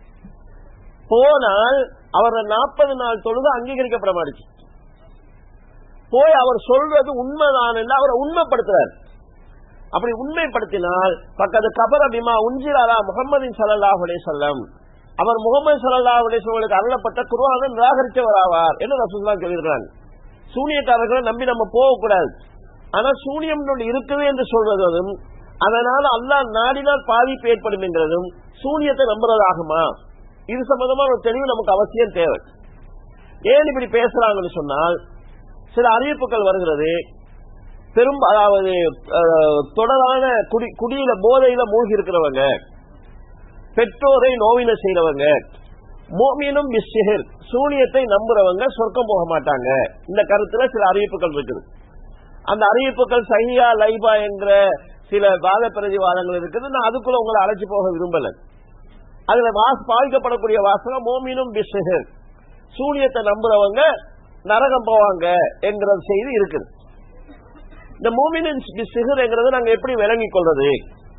போனால் அவர் நாற்பது நாள் தொழுது அங்கீகரிக்கப்பட மாட்டுச்சு போய் அவர் சொல்றது உண்மைதான் என்று அவரை உண்மைப்படுத்துறார் அப்படி உண்மைப்படுத்தினால் பக்கத்து கபர பிமா உஞ்சிராரா முகமது சல்லாஹ் சொல்லம் அவர் முகமது சல்லாஹ் அலிஸ்வங்களுக்கு அருளப்பட்ட குருவான நிராகரித்தவராவார் என்று ரசூல்லா சொல்லியிருக்கிறாங்க சூனியக்காரர்களை நம்பி நம்ம போகக்கூடாது ஆனா சூனியம் ஒன்று இருக்குது என்று சொல்வதும் அதனால அல்லாஹ் நாடினால் பாதிப்பு ஏற்படும் என்கிறதும் சூனியத்தை நம்புறதாகுமா இது சம்பந்தமான ஒரு தெளிவு நமக்கு அவசியம் தேவை ஏன் இப்படி பேசுறாங்கன்னு சொன்னால் சில அறிவிப்புகள் வருகிறது பெரும் அதாவது அஹ், தொடரான குடி குடியில போதையில மூழ்கி இருக்கிறவங்க பெற்றோரை நோவின செய்யறவங்க மோமீனும் பிஸ்ஹிர் சூனியத்தை நம்புறவங்க சொர்க்கம் போக மாட்டாங்க இந்த கருத்துல சில அறிவிப்புகள் இருக்குது அந்த அறிவிப்புகள் சஹியா லைபா என்ற சில வாத பிரதிவாதங்கள் இருக்குது நான் அதுக்குள்ள உங்களை அழைச்சி போக விரும்பல அதுல வாஸ் பாதிக்கப்படக்கூடிய வாசகம் மோமீனும் பிஸ்ஹிர் சூனியத்தை நம்புறவங்க நரகம் போவாங்க என்கிற செய்தி இருக்குது இந்த மூமினின் சிகர்ங்கிறது நாங்க எப்படி விளங்கிக் கொள்றது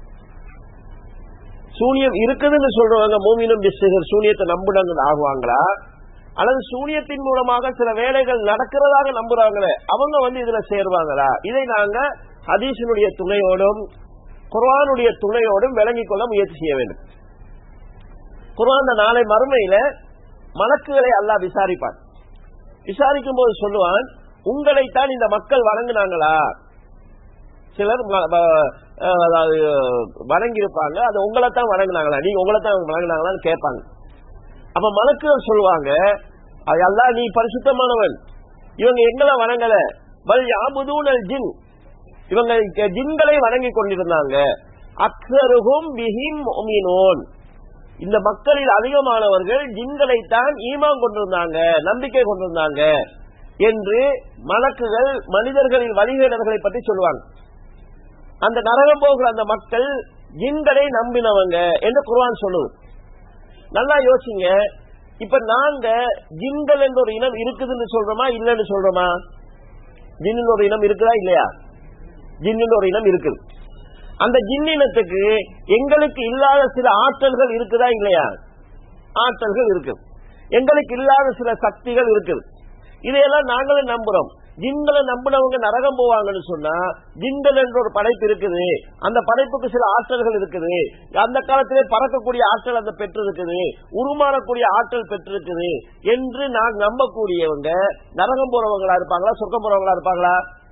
சூனியம் இருக்குதுன்னு சொல்றவங்க மூமினும் சிகர் சூனியத்தை நம்புடங்க ஆகுவாங்களா அல்லது சூனியத்தின் மூலமாக சில வேலைகள் நடக்கிறதாக நம்புறாங்களே அவங்க வந்து இதுல சேருவாங்களா இதை நாங்க ஹதீஷனுடைய துணையோடும் குர்ஆனுடைய துணையோடும் விளங்கிக் கொள்ள முயற்சி செய்ய வேண்டும் குர்ஆன் நாளை மறுமையில மலக்குகளை அல்லாஹ் விசாரிப்பான் விசாரிக்கும் போது சொல்லுவான் உங்களைத்தான் இந்த மக்கள் வணங்குனாங்களா சிலர் ம- ம- அஹ் அதாவது வணங்கி இருப்பாங்க அது உங்களை தான் வணங்குனாங்களா நீங்க உங்களை தான் வணங்குனாங்களான்னு கேட்பாங்க அப்ப மலக்குகள் சொல்லுவாங்க அது அல்லாஹ் நீ பரிசுத்தமானவன் இவங்க எங்களை வணங்கல பல் யாபுதூனல் ஜின் இவங்க இங்க ஜின்களை வணங்கி கொண்டிருந்தாங்க அக்ஸருகும் பிஹிம் முஃமினூன் இந்த மக்களில் அதிகமானவர்கள் ஜின்களைத்தான் ஈமான் கொண்டிருந்தாங்க நம்பிக்கை கொண்டிருந்தாங்க என்று மலக்குகள் மனிதர்களின் வழிகேடர்களை பற்றி சொல்லுவாங்க அந்த நரகம் போகிற அந்த மக்கள் ஜின்களை நம்பினவங்க என்று குர்ஆன் சொல்லுது நல்லா யோசிங்க இப்ப நாங்க ஜின்கள் என்ற ஒரு இனம் இருக்குதுன்னு சொல்றோமா இல்லன்னு சொல்றோமா ஜின்னு ஒரு இனம் இருக்குதா இல்லையா ஜின்னு ஒரு இனம் இருக்குது அந்த ஜின்னினத்துக்கு எங்களுக்கு இல்லாத சில ஆற்றல்கள் இருக்குதா இல்லையா ஆற்றல்கள் இருக்கு எங்களுக்கு இல்லாத சில சக்திகள் இருக்குது இதையெல்லாம் நாங்களும் நம்புறோம் ஜின்களை நம்பினவங்க நரகம் போவாங்கன்னு சொன்னா ஜின்கள் என்ற ஒரு படைப்பு இருக்குது அந்த படைப்புக்கு சில ஆற்றல்கள் இருக்குது அந்த காலத்திலே பறக்கக்கூடிய ஆற்றல் அந்த பெற்று இருக்குது உருமாறக்கூடிய ஆற்றல் பெற்றிருக்குது என்று நான் நம்பக்கூடியவங்க நரகம் போறவங்களா இருப்பாங்களா சொர்க்கம் போறவங்களா இருப்பாங்களா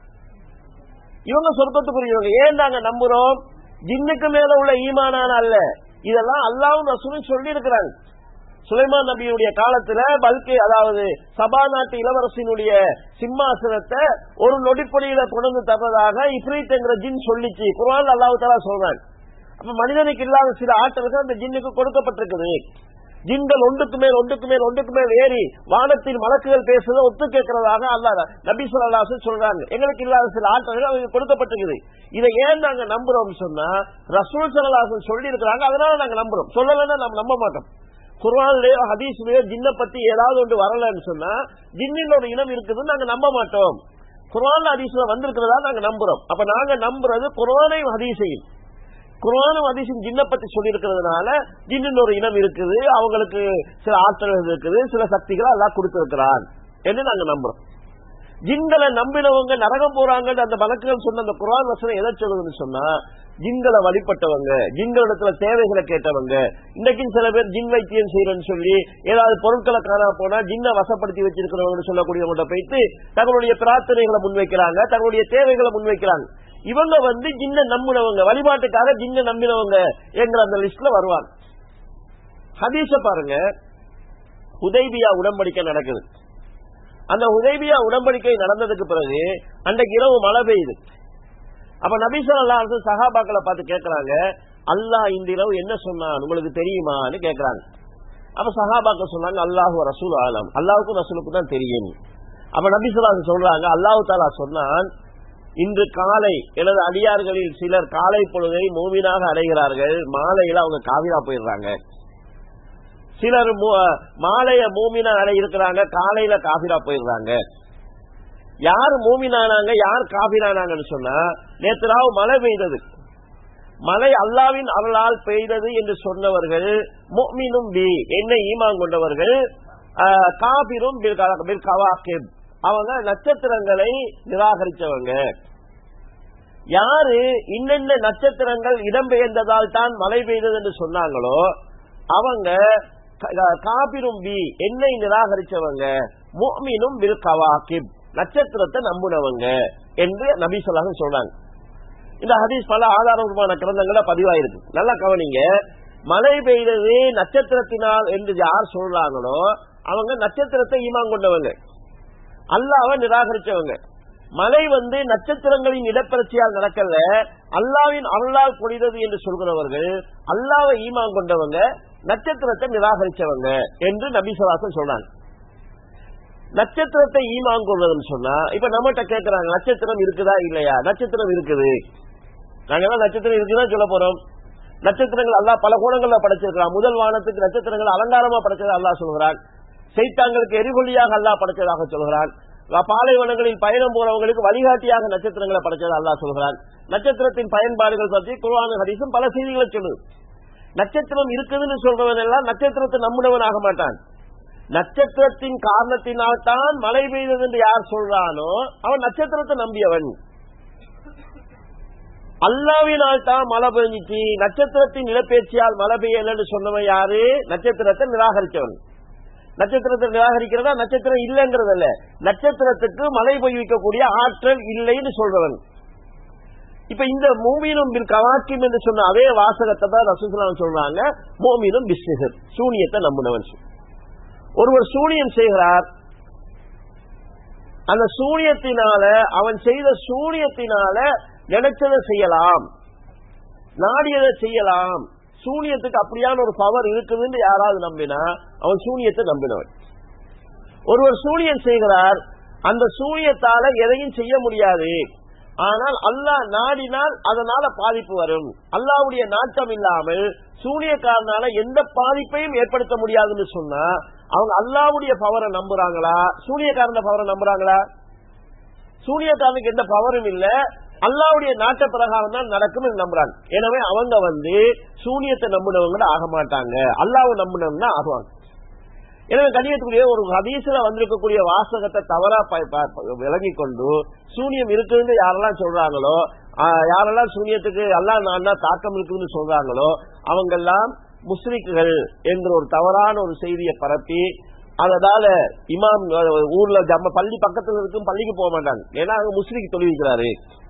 இவங்க சொர்க்கத்துக்குரியவங்க ஏன் நாங்க நம்புறோம் ஜின்னுக்கு மேல உள்ள ஈமானான அல்ல இதெல்லாம் அல்லாவும் ரசூலும் சொல்லி இருக்கிறாங்க சுலைமான் நபியுடைய காலத்துல பல்கி அதாவது சபா நாட்டு இளவரசினுடைய சிம்மாசனத்தை ஒரு நொடிப்பொடியில கொண்டு தர்றதாக இப்ரீத் என்கிற ஜின் சொல்லிச்சு குரான் அல்லாஹு தாலா சொல்றாங்க அப்ப மனிதனுக்கு இல்லாத சில ஆற்றல்கள் அந்த ஜின்னுக்கு கொடுக்கப்பட்டிருக்குது ஜின்கள் ஒன்றுக்கு மேல் ஒன்றுக்கு மேல் ஒன்றுக்கு மேல் ஏறி வானத்தில் மலக்குகள் பேசுவதை ஒத்து கேட்கிறதாக அல்லாத நபி சொல்லாசு சொல்றாங்க எங்களுக்கு இல்லாத சில ஆற்றல்கள் அவங்க கொடுக்கப்பட்டிருக்குது இதை ஏன் நாங்க நம்புறோம் சொன்னா ரசூல் சலாசன் சொல்லி இருக்கிறாங்க அதனால நாங்க நம்புறோம் சொல்லலைன்னா நம்ம நம்ப மாட்டோம் குர்ஆன்லயோ ஹதீஸ்லயோ ஜின்ன பத்தி ஏதாவது ஒன்று வரலன்னு சொன்னா ஜின்னின் ஒரு இனம் இருக்குதுன்னு நாங்க நம்ப மாட்டோம் குர்ஆன் ஹதீஸ்ல வந்திருக்கிறதா நாங்க நம்புறோம் அப்ப நாங்க நம்புறது குர்ஆனையும் ஹதீஸையும் குர்ஆனும் ஹதீஸும் ஜின்ன பத்தி சொல்லி இருக்கிறதுனால ஜின்னின் ஒரு இனம் இருக்குது அவங்களுக்கு சில ஆற்றல்கள் இருக்குது சில சக்திகளை எல்லாம் கொடுத்திருக்கிறான் என்று நாங்க நம்புறோம் ஜின்களை நம்பினவங்க நரகம் போறாங்கன்னு அந்த வழக்குகள் சொன்ன அந்த குரான் வசனம் எதை சொல்லுதுன்னு சொன்னா ஜின்களை வழிபட்டவங்க ஜின்களிடத்துல தேவைகளை கேட்டவங்க இன்னைக்கும் சில பேர் ஜின் வைத்தியம் செய்யறேன்னு சொல்லி ஏதாவது பொருட்களை காணா போனா ஜின்னை வசப்படுத்தி வச்சிருக்கிறவங்க சொல்லக்கூடியவங்க போயிட்டு தங்களுடைய பிரார்த்தனைகளை முன்வைக்கிறாங்க தங்களுடைய தேவைகளை முன்வைக்கிறாங்க இவங்க வந்து ஜின்ன நம்பினவங்க வழிபாட்டுக்காக ஜின்ன நம்பினவங்க என்கிற அந்த லிஸ்ட்ல வருவாங்க ஹதீஸ பாருங்க உதய்பியா உடன்படிக்கை நடக்குது அந்த உதய்பியா உடன்படிக்கை நடந்ததுக்கு பிறகு அன்றைக்கு இரவு மழை பெய்யுது அப்ப நபீசன் அல்லா சஹாபாக்களை பார்த்து கேட்கறாங்க அல்லாஹ் இந்த இரவு என்ன சொன்னான் உங்களுக்கு தெரியுமான்னு கேட்கறாங்க அப்ப சஹாபாக்கள் சொன்னாங்க அல்லாஹு ரசூல் ஆலம் அல்லாவுக்கும் ரசூலுக்கும் தான் தெரியும் அப்ப நபிசுல்லாஸ் சொல்றாங்க அல்லாஹு தாலா சொன்னான் இன்று காலை எனது அடியார்களில் சிலர் காலை பொழுதை மூமினாக அடைகிறார்கள் மாலையில அவங்க காவிரா போயிடுறாங்க சிலர் மாலைய மூமினா அடை இருக்கிறாங்க காலையில காபிரா போயிடுறாங்க யார் மூமினானாங்க யார் காபிரானாங்கன்னு சொன்னா நேற்று ராவு மழை பெய்தது மழை அல்லாவின் அருளால் பெய்தது என்று சொன்னவர்கள் மோமினும் பி என்னை ஈமான் கொண்டவர்கள் காபிரும் அவங்க நட்சத்திரங்களை நிராகரித்தவங்க யாரு இன்னென்ன நட்சத்திரங்கள் இடம்பெயர்ந்ததால் தான் மழை பெய்தது என்று சொன்னாங்களோ அவங்க காபிரும் பி என்னை நிராகரிச்சவங்க மோமினும் பில் கவாக்கிப் நட்சத்திரத்தை நம்புனவங்க என்று நபி சொல்லாக சொல்றாங்க இந்த ஹதீஸ் பல ஆதாரபூர்வமான கிரந்தங்கள பதிவாயிருக்கு நல்லா கவனிங்க மழை பெய்தது நட்சத்திரத்தினால் என்று யார் சொல்றாங்களோ அவங்க நட்சத்திரத்தை ஈமான் கொண்டவங்க அல்லாவை நிராகரிச்சவங்க மழை வந்து நட்சத்திரங்களின் இடப்பெயர்ச்சியால் நடக்கல அல்லாவின் அருளால் பொழிதது என்று சொல்கிறவர்கள் அல்லாவை ஈமான் கொண்டவங்க நட்சத்திரத்தை நிராகரிச்சவங்க என்று நபிசவாசன் சொல்றாங்க நட்சத்திரத்தை ஈமான் கொள்வதுன்னு சொன்னா இப்ப நம்மகிட்ட கேட்கறாங்க நட்சத்திரம் இருக்குதா இல்லையா நட்சத்திரம் இருக்குது நாங்க நட்சத்திரம் இருக்குதான் சொல்ல போறோம் நட்சத்திரங்கள் அல்லா பல கோணங்கள்ல படைச்சிருக்கிறான் முதல் வானத்துக்கு நட்சத்திரங்கள் அலங்காரமா படைச்சதை அல்லா சொல்கிறான் செய்தாங்களுக்கு எரிகொல்லியாக அல்லா படைச்சதாக சொல்கிறான் பாலைவனங்களில் பயணம் போறவங்களுக்கு வழிகாட்டியாக நட்சத்திரங்களை படைச்சதை அல்லா சொல்கிறான் நட்சத்திரத்தின் பயன்பாடுகள் பற்றி குருவான ஹரிசும் பல செய்திகளை சொல்லுது நட்சத்திரம் இருக்குதுன்னு சொல்றவன் எல்லாம் நட்சத்திரத்தை நம்புனவன் ஆக மாட்டான் நட்சத்திரத்தின் காரணத்தினால் தான் மழை பெய்தது என்று யார் சொல்றானோ அவன் நட்சத்திரத்தை நம்பியவன் அல்லாவினால் தான் மழை பெஞ்சிச்சு நட்சத்திரத்தின் நிலப்பேச்சியால் மழை பெய்யலன்னு சொன்னவன் யாரு நட்சத்திரத்தை நிராகரிச்சவன் நட்சத்திரத்தை நிராகரிக்கிறதா நட்சத்திரம் இல்லைங்கிறது அல்ல நட்சத்திரத்துக்கு மழை பெய்விக்கக்கூடிய ஆற்றல் இல்லைன்னு சொல்றவன் இப்ப இந்த மூமீனும் பில் கவாக்கிம் என்று சொன்ன அதே வாசகத்தை தான் ரசூசலாம் சொல்றாங்க மோமீனும் பிஸ்னஸ் சூனியத்தை நம்பினவன் ஒருவர் சூனியம் செய்கிறார் அந்த சூனியத்தினால அவன் செய்த சூனியத்தினால நினைச்சதை செய்யலாம் நாடியதை செய்யலாம் சூனியத்துக்கு அப்படியான ஒரு பவர் இருக்குதுன்னு யாராவது நம்பினா அவன் சூனியத்தை நம்பினவன் ஒருவர் சூனியம் செய்கிறார் அந்த சூனியத்தால எதையும் செய்ய முடியாது ஆனால் அல்லாஹ் நாடினால் அதனால பாதிப்பு வரும் அல்லாவுடைய நாட்டம் இல்லாமல் சூனியக்காரனால எந்த பாதிப்பையும் ஏற்படுத்த முடியாதுன்னு சொன்னா அவங்க அல்லாவுடைய பவரை நம்புறாங்களா சூனியக்காரன பவரை நம்புறாங்களா சூனியக்காரனுக்கு எந்த பவரும் இல்ல அல்லாவுடைய நாட்ட பிரகாரம் தான் நடக்கும் நம்புறாங்க எனவே அவங்க வந்து சூனியத்தை நம்பினவங்க ஆக மாட்டாங்க அல்லாவை நம்பினவங்க ஆகுவாங்க எனவே கணியத்துக்குரிய ஒரு ஹதீஸ்ல வந்திருக்கக்கூடிய வாசகத்தை தவறா விளங்கி கொண்டு சூனியம் இருக்குன்னு யாரெல்லாம் சொல்றாங்களோ யாரெல்லாம் சூனியத்துக்கு எல்லாம் நான் தாக்கம் இருக்குன்னு சொல்றாங்களோ அவங்கெல்லாம் முஸ்லிக்குகள் என்ற ஒரு தவறான ஒரு செய்தியை பரப்பி அதனால இமாம் ஊர்ல நம்ம பள்ளி பக்கத்துல இருக்கும் பள்ளிக்கு போக மாட்டாங்க ஏன்னா அவங்க முஸ்லிக்கு தொழிலிக்கிறாரு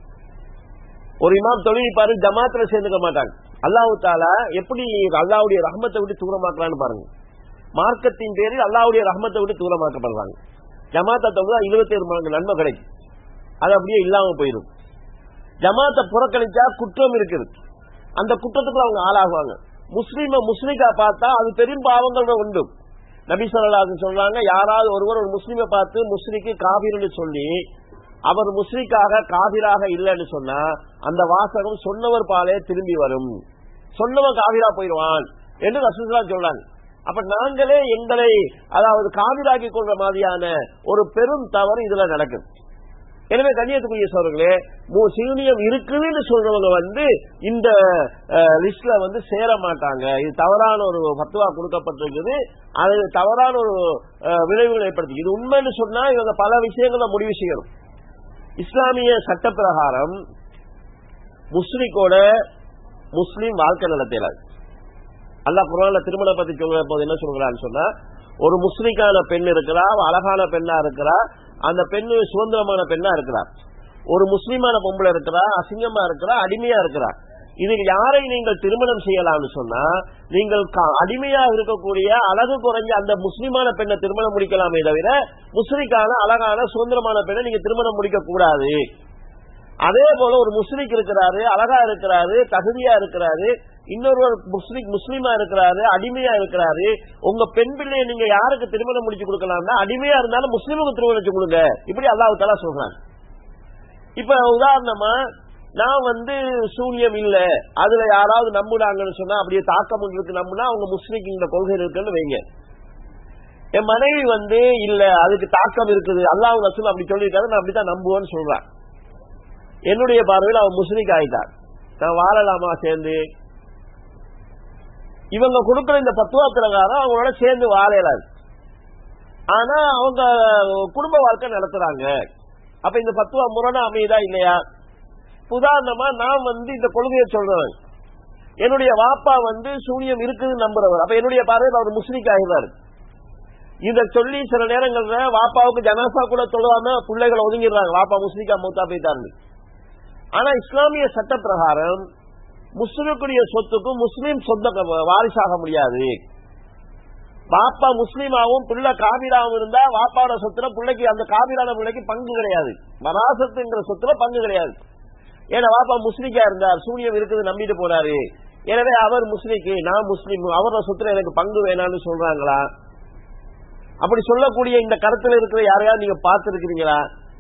ஒரு இமாம் தொழிலிப்பாரு ஜமாத்துல சேர்ந்துக்க மாட்டாங்க அல்லாஹு தாலா எப்படி அல்லாவுடைய ரஹமத்தை விட்டு தூரமாக்கலான்னு பாருங்க மார்க்கத்தின் பேரில் அல்லாவுடைய ரஹமத்தை விட்டு தூரமாக்கப்படுறாங்க ஜமாத்தை தொகுதா இருபத்தி ஏழு மடங்கு நன்மை கிடைக்கும் அது அப்படியே இல்லாம போயிடும் ஜமாத்தை புறக்கணிச்சா குற்றம் இருக்குது அந்த குற்றத்துக்கு அவங்க ஆளாகுவாங்க முஸ்லீம முஸ்லிக்கா பார்த்தா அது பெரும் பாவங்கள் உண்டு நபி சொல்லலாது சொல்றாங்க யாராவது ஒருவர் ஒரு முஸ்லீமை பார்த்து முஸ்லிக்கு காபிர்னு சொல்லி அவர் முஸ்லிக்காக காபிராக இல்லைன்னு சொன்னா அந்த வாசகம் சொன்னவர் பாலே திரும்பி வரும் சொன்னவன் காபிரா போயிடுவான் என்று ரசூல்லா சொல்றாங்க அப்ப நாங்களே எங்களை அதாவது காவிராக்கி கொள்ற மாதிரியான ஒரு பெரும் தவறு இதுல நடக்குது எனவே கண்ணியத்துக்குரிய சோழர்களே சீனியம் இருக்குதுன்னு சொல்றவங்க வந்து இந்த லிஸ்ட்ல வந்து சேர மாட்டாங்க இது தவறான ஒரு பத்துவா கொடுக்கப்பட்டிருக்குது அது தவறான ஒரு விளைவுகளை ஏற்படுத்தி இது உண்மைன்னு சொன்னா இவங்க பல விஷயங்களை முடிவு செய்யணும் இஸ்லாமிய சட்ட பிரகாரம் முஸ்லிக்கோட முஸ்லீம் வாழ்க்கை நடத்தலாது அல்லா குரான்ல திருமண பத்தி சொல்ற போது என்ன சொல்றான்னு சொன்னா ஒரு முஸ்லிக்கான பெண் இருக்கிறா அழகான பெண்ணா இருக்கிறா அந்த பெண்ணு சுதந்திரமான பெண்ணா இருக்கிறா ஒரு முஸ்லிமான பொம்பளை இருக்கிறா அசிங்கமா இருக்கிறா அடிமையா இருக்கிறா இது யாரை நீங்கள் திருமணம் செய்யலாம்னு சொன்னா நீங்கள் அடிமையா இருக்கக்கூடிய அழகு குறைஞ்ச அந்த முஸ்லிமான பெண்ணை திருமணம் முடிக்கலாமே தவிர முஸ்லிக்கான அழகான சுதந்திரமான பெண்ணை நீங்க திருமணம் முடிக்க கூடாது அதே போல ஒரு முஸ்லிக் இருக்கிறாரு அழகா இருக்கிறாரு தகுதியா இருக்கிறாரு இன்னொரு முஸ்லிக் முஸ்லீமா இருக்கிறாரு அடிமையா இருக்கிறாரு உங்க பெண் பிள்ளைய நீங்க யாருக்கு திருமணம் முடிச்சு கொடுக்கலாம்னா அடிமையா இருந்தாலும் முஸ்லீமுக்கு திருமணம் வச்சு கொடுங்க இப்படி அல்லாஹு தலா சொல்றாங்க இப்ப உதாரணமா நான் வந்து சூன்யம் இல்ல அதுல யாராவது நம்புனாங்கன்னு சொன்னா அப்படியே தாக்கம் இருக்கு நம்புனா அவங்க முஸ்லிக் இந்த கொள்கை இருக்குன்னு வைங்க என் மனைவி வந்து இல்ல அதுக்கு தாக்கம் இருக்குது அல்லாஹ் ரசூல் அப்படி சொல்லியிருக்காரு நான் அப்படித்தான் நம்புவேன்னு சொல்றேன் என்னுடைய பார்வையில் அவன் முஸ்லிக் ஆயிட்டான் நான் வாழலாமா சேர்ந்து இவங்க கொடுக்கிற இந்த பத்துவா பிரகாரம் அவங்களோட சேர்ந்து வாழையலாது ஆனா அவங்க குடும்ப வாழ்க்கை நடத்துறாங்க அப்ப இந்த பத்துவா முரணா அமையுதா இல்லையா உதாரணமா நான் வந்து இந்த கொள்கையை சொல்றேன் என்னுடைய வாப்பா வந்து சூனியம் இருக்குதுன்னு நம்புறவர் அப்ப என்னுடைய பார்வையில் அவர் முஸ்லிக் ஆகிறாரு இத சொல்லி சில நேரங்கள்ல வாப்பாவுக்கு ஜனாசா கூட தொழுவாம பிள்ளைகளை ஒதுங்கிடுறாங்க வாப்பா முஸ்லிக்கா மூத்தா போயிட்டாரு ஆனா இஸ்லாமிய சட்ட பிரகாரம் முஸ்லிமுக்குரிய சொத்துக்கும் முஸ்லீம் சொந்த வாரிசாக முடியாது பாப்பா முஸ்லீமாவும் பிள்ளை காபிராவும் இருந்தா வாப்பாவோட சொத்துல பிள்ளைக்கு அந்த காபிரான பிள்ளைக்கு பங்கு கிடையாது மராசத்துங்கிற சொத்துல பங்கு கிடையாது ஏன்னா வாப்பா முஸ்லிக்கா இருந்தார் சூனியம் இருக்குது நம்பிட்டு போறாரு எனவே அவர் முஸ்லிக்கு நான் முஸ்லீம் அவரோட சொத்துல எனக்கு பங்கு வேணாம்னு சொல்றாங்களா அப்படி சொல்லக்கூடிய இந்த கருத்துல இருக்கிற யாரையாவது நீங்க பார்த்திருக்கிறீங்களா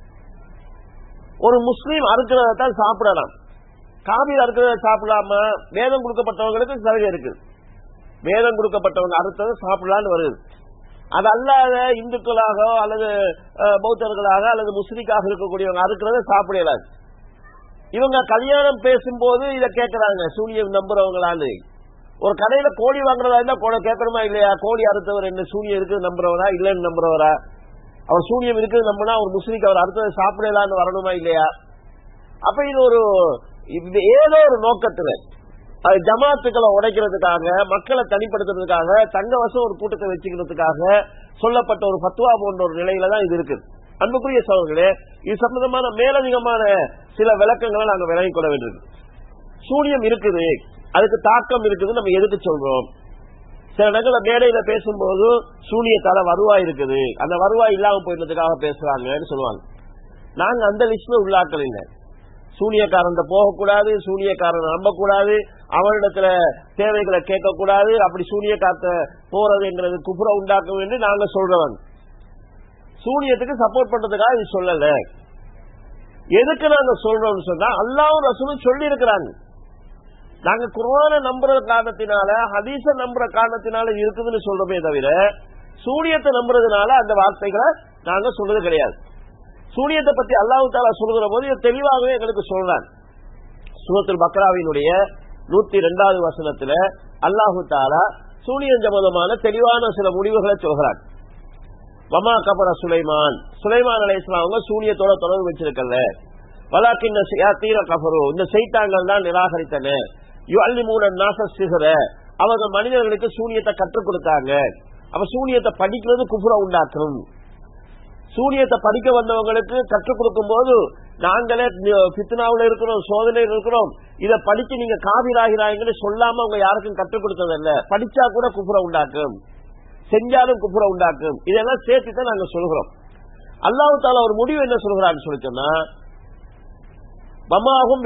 ஒரு முஸ்லீம் அறுக்கிறத தான் சாப்பிடலாம் காபீர் அறுக்கிறத சாப்பிடாம வேதம் கொடுக்கப்பட்டவங்களுக்கு சலுகை இருக்கு வேதம் கொடுக்கப்பட்டவங்க அறுத்ததை சாப்பிடலான்னு வருது அது அல்லாத இந்துக்களாக அல்லது பௌத்தர்களாக அல்லது முஸ்லிக்காக இருக்கக்கூடியவங்க அறுக்கிறத சாப்பிடலாது இவங்க கல்யாணம் பேசும்போது இதை கேட்கறாங்க சூனியம் நம்புறவங்களான்னு ஒரு கடையில கோழி வாங்குறதா இருந்தா கோழி கேட்கணுமா இல்லையா கோழி அறுத்தவர் என்ன சூனியம் இருக்குது நம்புறவரா இல்லைன்னு நம்புறவரா அவர் சூனியம் இருக்குது நம்பினா ஒரு முஸ்லிக்கு அவர் அறுத்ததை சாப்பிடலான்னு வரணுமா இல்லையா அப்ப இது ஒரு ஏதோ ஒரு நோக்கத்துல அது ஜமாத்துக்களை உடைக்கிறதுக்காக மக்களை தனிப்படுத்துறதுக்காக தங்க வசம் ஒரு கூட்டத்தை வச்சுக்கிறதுக்காக சொல்லப்பட்ட ஒரு பத்துவா போன்ற ஒரு நிலையில தான் இது இருக்குது அன்புக்குரிய சோழர்களே இது சம்பந்தமான மேலதிகமான சில விளக்கங்களை நாங்க விளங்கிக் கொள்ள வேண்டியிருக்கு சூனியம் இருக்குது அதுக்கு தாக்கம் இருக்குது நம்ம எதுக்கு சொல்றோம் சில இடங்கள மேடையில பேசும்போது சூனியத்தால வருவாய் இருக்குது அந்த வருவாய் இல்லாம போயிருந்ததுக்காக பேசுறாங்கன்னு சொல்லுவாங்க நாங்க அந்த லிஸ்ட்ல உள்ளாக்கள் இல்லை சூனியக்காரன் போகக்கூடாது சூனியக்காரன் நம்பக்கூடாது அவனிடத்துல தேவைகளை கேட்கக்கூடாது அப்படி சூனியக்காத்த போறதுங்கிறது குப்புற உண்டாக்கும் என்று நாங்க சொல்றவன் சூனியத்துக்கு சப்போர்ட் பண்றதுக்காக இது சொல்லல எதுக்கு நாங்க சொல்றோம்னு சொன்னா அல்லாவும் ரசூலும் சொல்லி இருக்கிறாங்க நாங்க குர்ஆன நம்புற காரணத்தினால ஹதீஸ நம்புற காரணத்தினால இருக்குதுன்னு சொல்றோமே தவிர சூனியத்தை நம்புறதுனால அந்த வார்த்தைகளை நாங்க சொல்றது கிடையாது சூனியத்தை பத்தி அல்லாஹு தாலா சொல்கிற போது இது தெளிவாகவே எங்களுக்கு சொல்றான் சூரத்துல் பக்ராவினுடைய நூத்தி ரெண்டாவது வசனத்துல அல்லாஹு தாலா சூனியம் சம்பந்தமான தெளிவான சில முடிவுகளை சொல்கிறான் வமா கபர சுலைமான் சுலைமான் அலை அவங்க சூனியத்தோட தொடர்பு வச்சிருக்கல வலாக்கின்ன தீர கபரு இந்த செய்தாங்கள் தான் நிராகரித்தன யு அள்ளி மூட நாச சிகர அவங்க மனிதர்களுக்கு சூனியத்தை கற்றுக் கொடுத்தாங்க அவ சூனியத்தை படிக்கிறது குப்புற உண்டாக்கும் சூனியத்தை படிக்க வந்தவங்களுக்கு கற்றுக் கொடுக்கும் போது நாங்களே பித்னாவுல இருக்கிறோம் சோதனையில் இருக்கிறோம் இதை படிச்சு நீங்க காவிராகிறாங்கன்னு சொல்லாம அவங்க யாருக்கும் கற்றுக் கொடுத்ததில்ல படிச்சா கூட குப்புற உண்டாக்கும் செஞ்சாலும் குப்புற உண்டாக்கும் இதெல்லாம் சேர்த்து தான் நாங்க சொல்கிறோம் அல்லாஹு தாலா ஒரு முடிவு என்ன சொல்கிறான்னு சொல்லி சொன்னா பமாகும்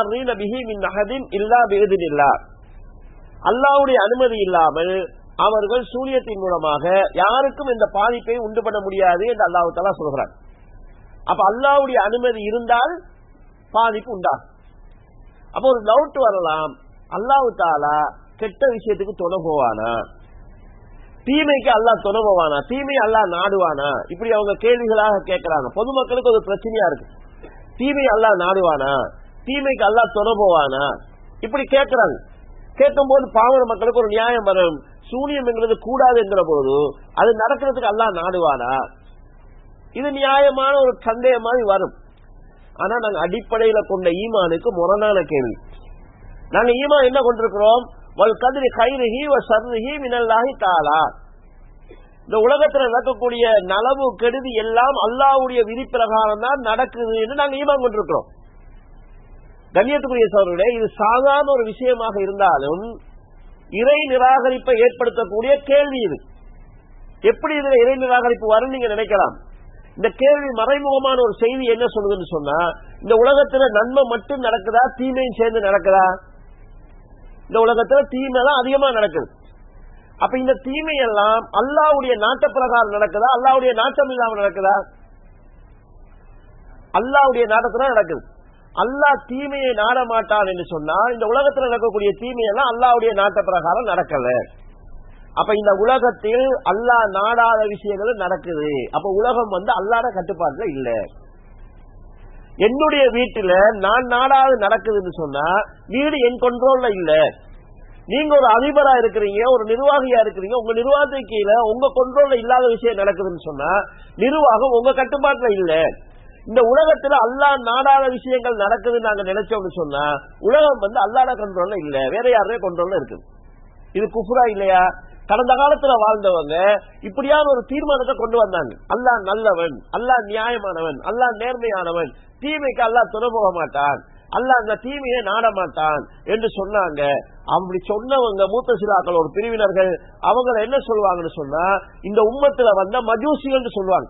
இல்லா பேதின் இல்லா அல்லாவுடைய அனுமதி இல்லாமல் அவர்கள் சூரியத்தின் மூலமாக யாருக்கும் இந்த பாதிப்பை உண்டு பண்ண முடியாது என்று அல்லாஹு தாலா சொல்கிறார் அப்ப அல்லாவுடைய அனுமதி இருந்தால் பாதிப்பு உண்டாகும் அப்ப ஒரு டவுட் வரலாம் அல்லாஹு தாலா கெட்ட விஷயத்துக்கு துணை போவானா தீமைக்கு அல்லா துணை போவானா தீமை அல்லா நாடுவானா இப்படி அவங்க கேள்விகளாக கேட்கிறாங்க பொதுமக்களுக்கு ஒரு பிரச்சனையா இருக்கு தீமை அல்லா நாடுவானா தீமைக்கு அல்லா துணை போவானா இப்படி கேட்கிறாங்க கேட்கும் போது பாவன மக்களுக்கு ஒரு நியாயம் வரும் சூனியம் என்கிறது கூடாது என்கிற போது அது நடக்கிறதுக்கு அல்லா நாடுவானா இது நியாயமான ஒரு சந்தேகம் மாதிரி வரும் ஆனா நாங்க அடிப்படையில கொண்ட ஈமானுக்கு முரணான கேள்வி நாங்க ஈமா என்ன கொண்டிருக்கிறோம் வல் கதிரி கைருகி சருகி மினல்லாகி தாளா இந்த உலகத்துல நடக்கக்கூடிய நலவு கெடுதி எல்லாம் அல்லாவுடைய விதிப்பிரகாரம் தான் நடக்குது என்று நாங்க ஈமான் கொண்டிருக்கிறோம் கண்ணியத்துக்குரிய சோழர்களே இது சாதாரண ஒரு விஷயமாக இருந்தாலும் இறை நிராகரிப்பை ஏற்படுத்தக்கூடிய கேள்வி இது எப்படி இதுல இறை நிராகரிப்பு வரும் நீங்க நினைக்கலாம் இந்த கேள்வி மறைமுகமான ஒரு செய்தி என்ன சொல்லுதுன்னு சொன்னா இந்த உலகத்துல நன்மை மட்டும் நடக்குதா தீமையும் சேர்ந்து நடக்குதா இந்த உலகத்துல தீமை தான் அதிகமா நடக்குது அப்ப இந்த தீமை எல்லாம் அல்லாவுடைய நாட்ட பிரகாரம் நடக்குதா அல்லாவுடைய நாட்டம் இல்லாம நடக்குதா அல்லாவுடைய நாட்டத்துல நடக்குது அல்லா தீமையை நாட மாட்டான் என்று சொன்னால் இந்த உலகத்தில் நடக்கக்கூடிய தீமையெல்லாம் அல்லாவுடைய நாட்ட பிரகாரம் நடக்கல அப்ப இந்த உலகத்தில் அல்லா நாடாத விஷயங்கள் நடக்குது அப்ப உலகம் வந்து அல்லாத கட்டுப்பாட்டுல இல்ல என்னுடைய வீட்டுல நான் நாடாது நடக்குதுன்னு சொன்னா வீடு என் கண்ட்ரோல்ல இல்ல நீங்க ஒரு அதிபரா இருக்கிறீங்க ஒரு நிர்வாகியா இருக்கிறீங்க உங்க நிர்வாகத்துக்கு கீழே உங்க கண்ட்ரோல்ல இல்லாத விஷயம் நடக்குதுன்னு சொன்னா நிர்வாகம் உங்க கட்டுப்பாட்டுல இல்ல இந்த உலகத்துல அல்லா நாடாத விஷயங்கள் நடக்குதுன்னு நாங்க நினைச்சோம்னு சொன்னா உலகம் வந்து அல்லாத கண்ட்ரோல்ல இல்ல வேற யாருமே கண்ட்ரோல்ல இருக்குது இது குஃபுரா இல்லையா கடந்த காலத்துல வாழ்ந்தவங்க இப்படியான ஒரு தீர்மானத்தை கொண்டு வந்தாங்க அல்லா நல்லவன் அல்லா நியாயமானவன் அல்லா நேர்மையானவன் தீமைக்கு அல்லா துணை போக மாட்டான் அல்ல அந்த தீமையை நாட மாட்டான் என்று சொன்னாங்க அப்படி சொன்னவங்க மூத்த சிலாக்கள் ஒரு பிரிவினர்கள் அவங்க என்ன சொல்லுவாங்கன்னு சொன்னா இந்த உம்மத்துல வந்த மஜூசிகள் சொல்லுவாங்க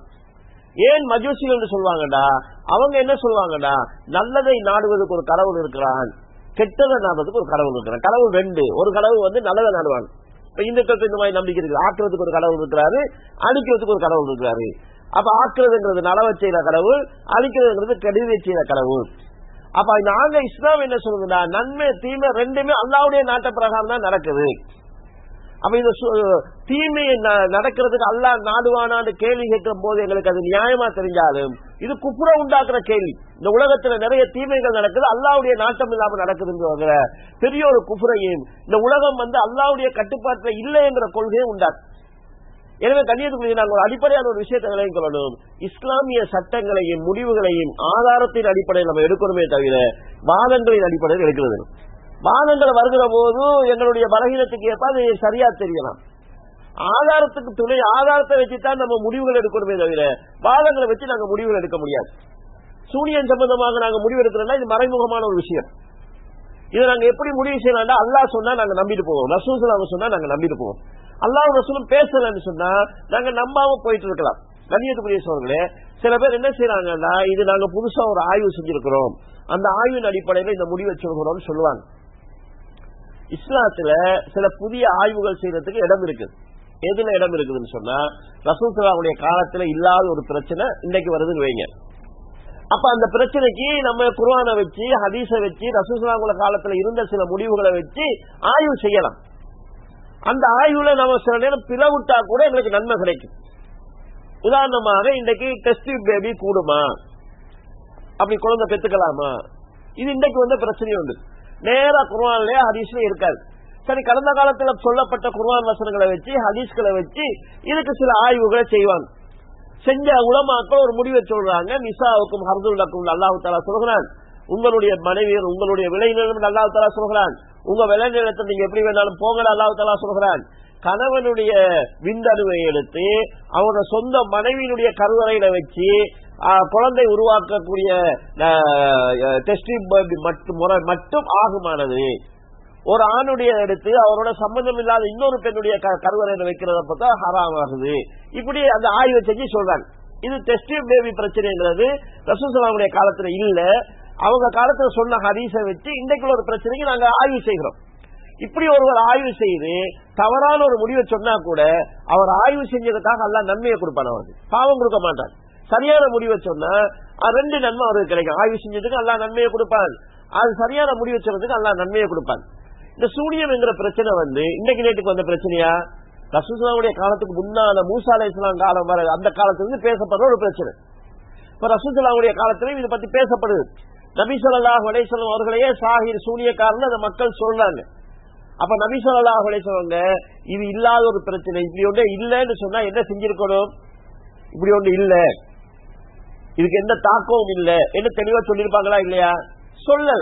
ஏன் மஜூசிகள் சொல்லுவாங்கடா அவங்க என்ன சொல்லுவாங்கடா நல்லதை நாடுவதற்கு ஒரு கடவுள் இருக்கிறான் கெட்டதை நாடுவதற்கு ஒரு கடவுள் இருக்கிறான் கடவுள் ரெண்டு ஒரு கடவுள் வந்து நல்லதை நாடுவாங்க இப்ப இந்துக்களுக்கு இந்த மாதிரி நம்பிக்கை இருக்கு ஆக்குறதுக்கு ஒரு கடவுள் இருக்கிறாரு அழிக்கிறதுக்கு ஒரு கடவுள் இருக்கிறாரு அப்ப ஆக்குறதுங்கிறது நலவை செய்த கடவுள் அழிக்கிறதுங்கிறது கெடுவை செய்த கடவுள் அப்ப நாங்க இஸ்லாம் என்ன சொல்லுதுன்னா நன்மை தீமை ரெண்டுமே அல்லாவுடைய நாட்ட பிரகாரம் தான் நடக்குது அப்ப இந்த தீமையை நடக்கிறதுக்கு அல்லா நாடுவானான்னு கேள்வி கேட்கிற போது எங்களுக்கு அது நியாயமா தெரிஞ்சாலும் இது குப்புற உண்டாக்குற கேள்வி இந்த உலகத்துல நிறைய தீமைகள் நடக்குது அல்லாவுடைய நாட்டம் இல்லாம நடக்குதுங்கிற பெரிய ஒரு குப்புறையும் இந்த உலகம் வந்து அல்லாவுடைய கட்டுப்பாட்டுல இல்லைங்கிற கொள்கையை உண்டாக்கு எனவே கண்ணியத்துக்குரிய நாங்கள் ஒரு அடிப்படையான ஒரு விஷயத்தை விளையும் கொள்ளணும் இஸ்லாமிய சட்டங்களையும் முடிவுகளையும் ஆதாரத்தின் அடிப்படையில் நம்ம எடுக்கணுமே தவிர வாதங்களின் அடிப்படையில் எடுக்கிறது வாதங்கள் வருகிற போது எங்களுடைய பலகீனத்துக்கு ஏற்ப அது சரியா தெரியலாம் ஆதாரத்துக்கு துணை ஆதாரத்தை வச்சுதான் நம்ம முடிவுகள் எடுக்கணுமே தவிர வாதங்களை வச்சு நாங்க முடிவுகள் எடுக்க முடியாது சூனியன் சம்பந்தமாக நாங்க முடிவு எடுக்கிறோம்னா இது மறைமுகமான ஒரு விஷயம் இதை நாங்க எப்படி முடிவு செய்யலாம் அல்லா சொன்னா நாங்க நம்பிட்டு போவோம் ரசூல் சொன்னா நாங்க நம்பிட்டு போவோம் அல்லாஹ் ரசூலும் பேசலன்னு சொன்னா நாங்க நம்பாம போயிட்டு இருக்கலாம் கண்ணியத்துக்குரிய சோழர்களே சில பேர் என்ன செய்யறாங்கன்னா இது நாங்க புதுசா ஒரு ஆய்வு செஞ்சிருக்கிறோம் அந்த ஆய்வின் அடிப்படையில் இந்த முடிவை சொல்கிறோம் சொல்லுவாங்க இஸ்லாத்துல சில புதிய ஆய்வுகள் செய்யறதுக்கு இடம் இருக்குது எதுல இடம் இருக்குதுன்னு சொன்னா ரசூசலாவுடைய காலத்துல இல்லாத ஒரு பிரச்சனை இன்னைக்கு வருதுன்னு வைங்க அப்ப அந்த பிரச்சனைக்கு நம்ம குர்ஆனை வச்சு ஹதீஸ வச்சு ரசூலுல்லாஹி காலத்துல இருந்த சில முடிவுகளை வச்சு ஆய்வு செய்யலாம் அந்த ஆய்வுல நம்ம சில நேரம் பிளவுட்டா கூட எங்களுக்கு நன்மை கிடைக்கும் உதாரணமாக இன்றைக்கு டெஸ்ட் பேபி கூடுமா அப்படி குழந்தை பெத்துக்கலாமா இது இன்றைக்கு வந்த பிரச்சனை உண்டு நேரா குர்ஆன்லயே ஹதீஸ்லயே இருக்காது சரி கடந்த காலத்துல சொல்லப்பட்ட குர்ஆன் வசனங்களை வச்சு ஹதீஸ்களை வச்சு இதுக்கு சில ஆய்வுகளை செய்வாங்க செஞ்ச உலமாக்கள் ஒரு முடிவை சொல்றாங்க நிசாவுக்கும் ஹர்துல்லாக்கும் அல்லாஹு தாலா சொல்கிறான் உங்களுடைய மனைவியர் உங்களுடைய விளைநிலம் அல்லாஹு தாலா சொல்கிறான் உங்க விளைநிலத்தை நீங்க எப்படி வேணாலும் போங்க அல்லாஹு தாலா சொல்கிறான் கணவனுடைய விந்தணுவை எடுத்து அவனோட சொந்த மனைவியினுடைய கருவறையில வச்சு ஆஹ், குழந்தை உருவாக்கக்கூடிய டெஸ்டிங் முறை மட்டும் ஆகுமானது ஒரு ஆணுடைய எடுத்து அவரோட சம்பந்தம் இல்லாத இன்னொரு பெண்ணுடைய க- கருவறையில வைக்கிறத பார்த்தா ஹராம் ஆகுது இப்படி அந்த ஆய்வை செஞ்சு சொல்றாங்க இது டெஸ்ட் பேபி பிரச்சனைங்கிறது ரசூசலாமுடைய காலத்துல இல்ல அவங்க காலத்துல சொன்ன ஹதீஸை வச்சு இன்றைக்குள்ள ஒரு பிரச்சனைக்கு நாங்க ஆய்வு செய்கிறோம் இப்படி ஒருவர் ஆய்வு செய்து தவறான ஒரு முடிவை சொன்னா கூட அவர் ஆய்வு செஞ்சதுக்காக எல்லாம் நன்மையை கொடுப்பான் அவருக்கு பாவம் கொடுக்க மாட்டான் சரியான முடிவை சொன்னா அஹ், ரெண்டு நன்மை அவருக்கு கிடைக்கும் ஆய்வு செஞ்சதுக்கு எல்லாம் நன்மையை கொடுப்பான் அது சரியான முடிவை சொன்னதுக்கு எல்லாம் நன்மையை கொடுப்பான் இந்த சூனியம் என்கிற பிரச்சனை வந்து இன்னைக்கு நேற்றுக்கு வந்த பிரச்சனையா ரசூசலாவுடைய காலத்துக்கு முன்னால மூசா அலை இஸ்லாம் காலம் வர அந்த காலத்திலிருந்து பேசப்படுற ஒரு பிரச்சனை இப்ப ரசூசலாவுடைய காலத்திலையும் இதை பத்தி பேசப்படுது நபி ஸல்லல்லாஹு அலைஹி வஸல்லம் அவர்களையே சாஹிர் சூனியக்காரன் அந்த மக்கள் சொல்றாங்க அப்ப நபி ஸல்லல்லாஹு அலைஹி வஸல்லம் இது இல்லாத ஒரு பிரச்சனை இப்படி ஒண்ணே இல்லைன்னு சொன்னா என்ன செஞ்சிருக்கணும் இப்படி ஒண்ணு இல்ல இதுக்கு எந்த தாக்கமும் இல்ல என்ன தெளிவா சொல்லிருப்பாங்களா இல்லையா சொல்லல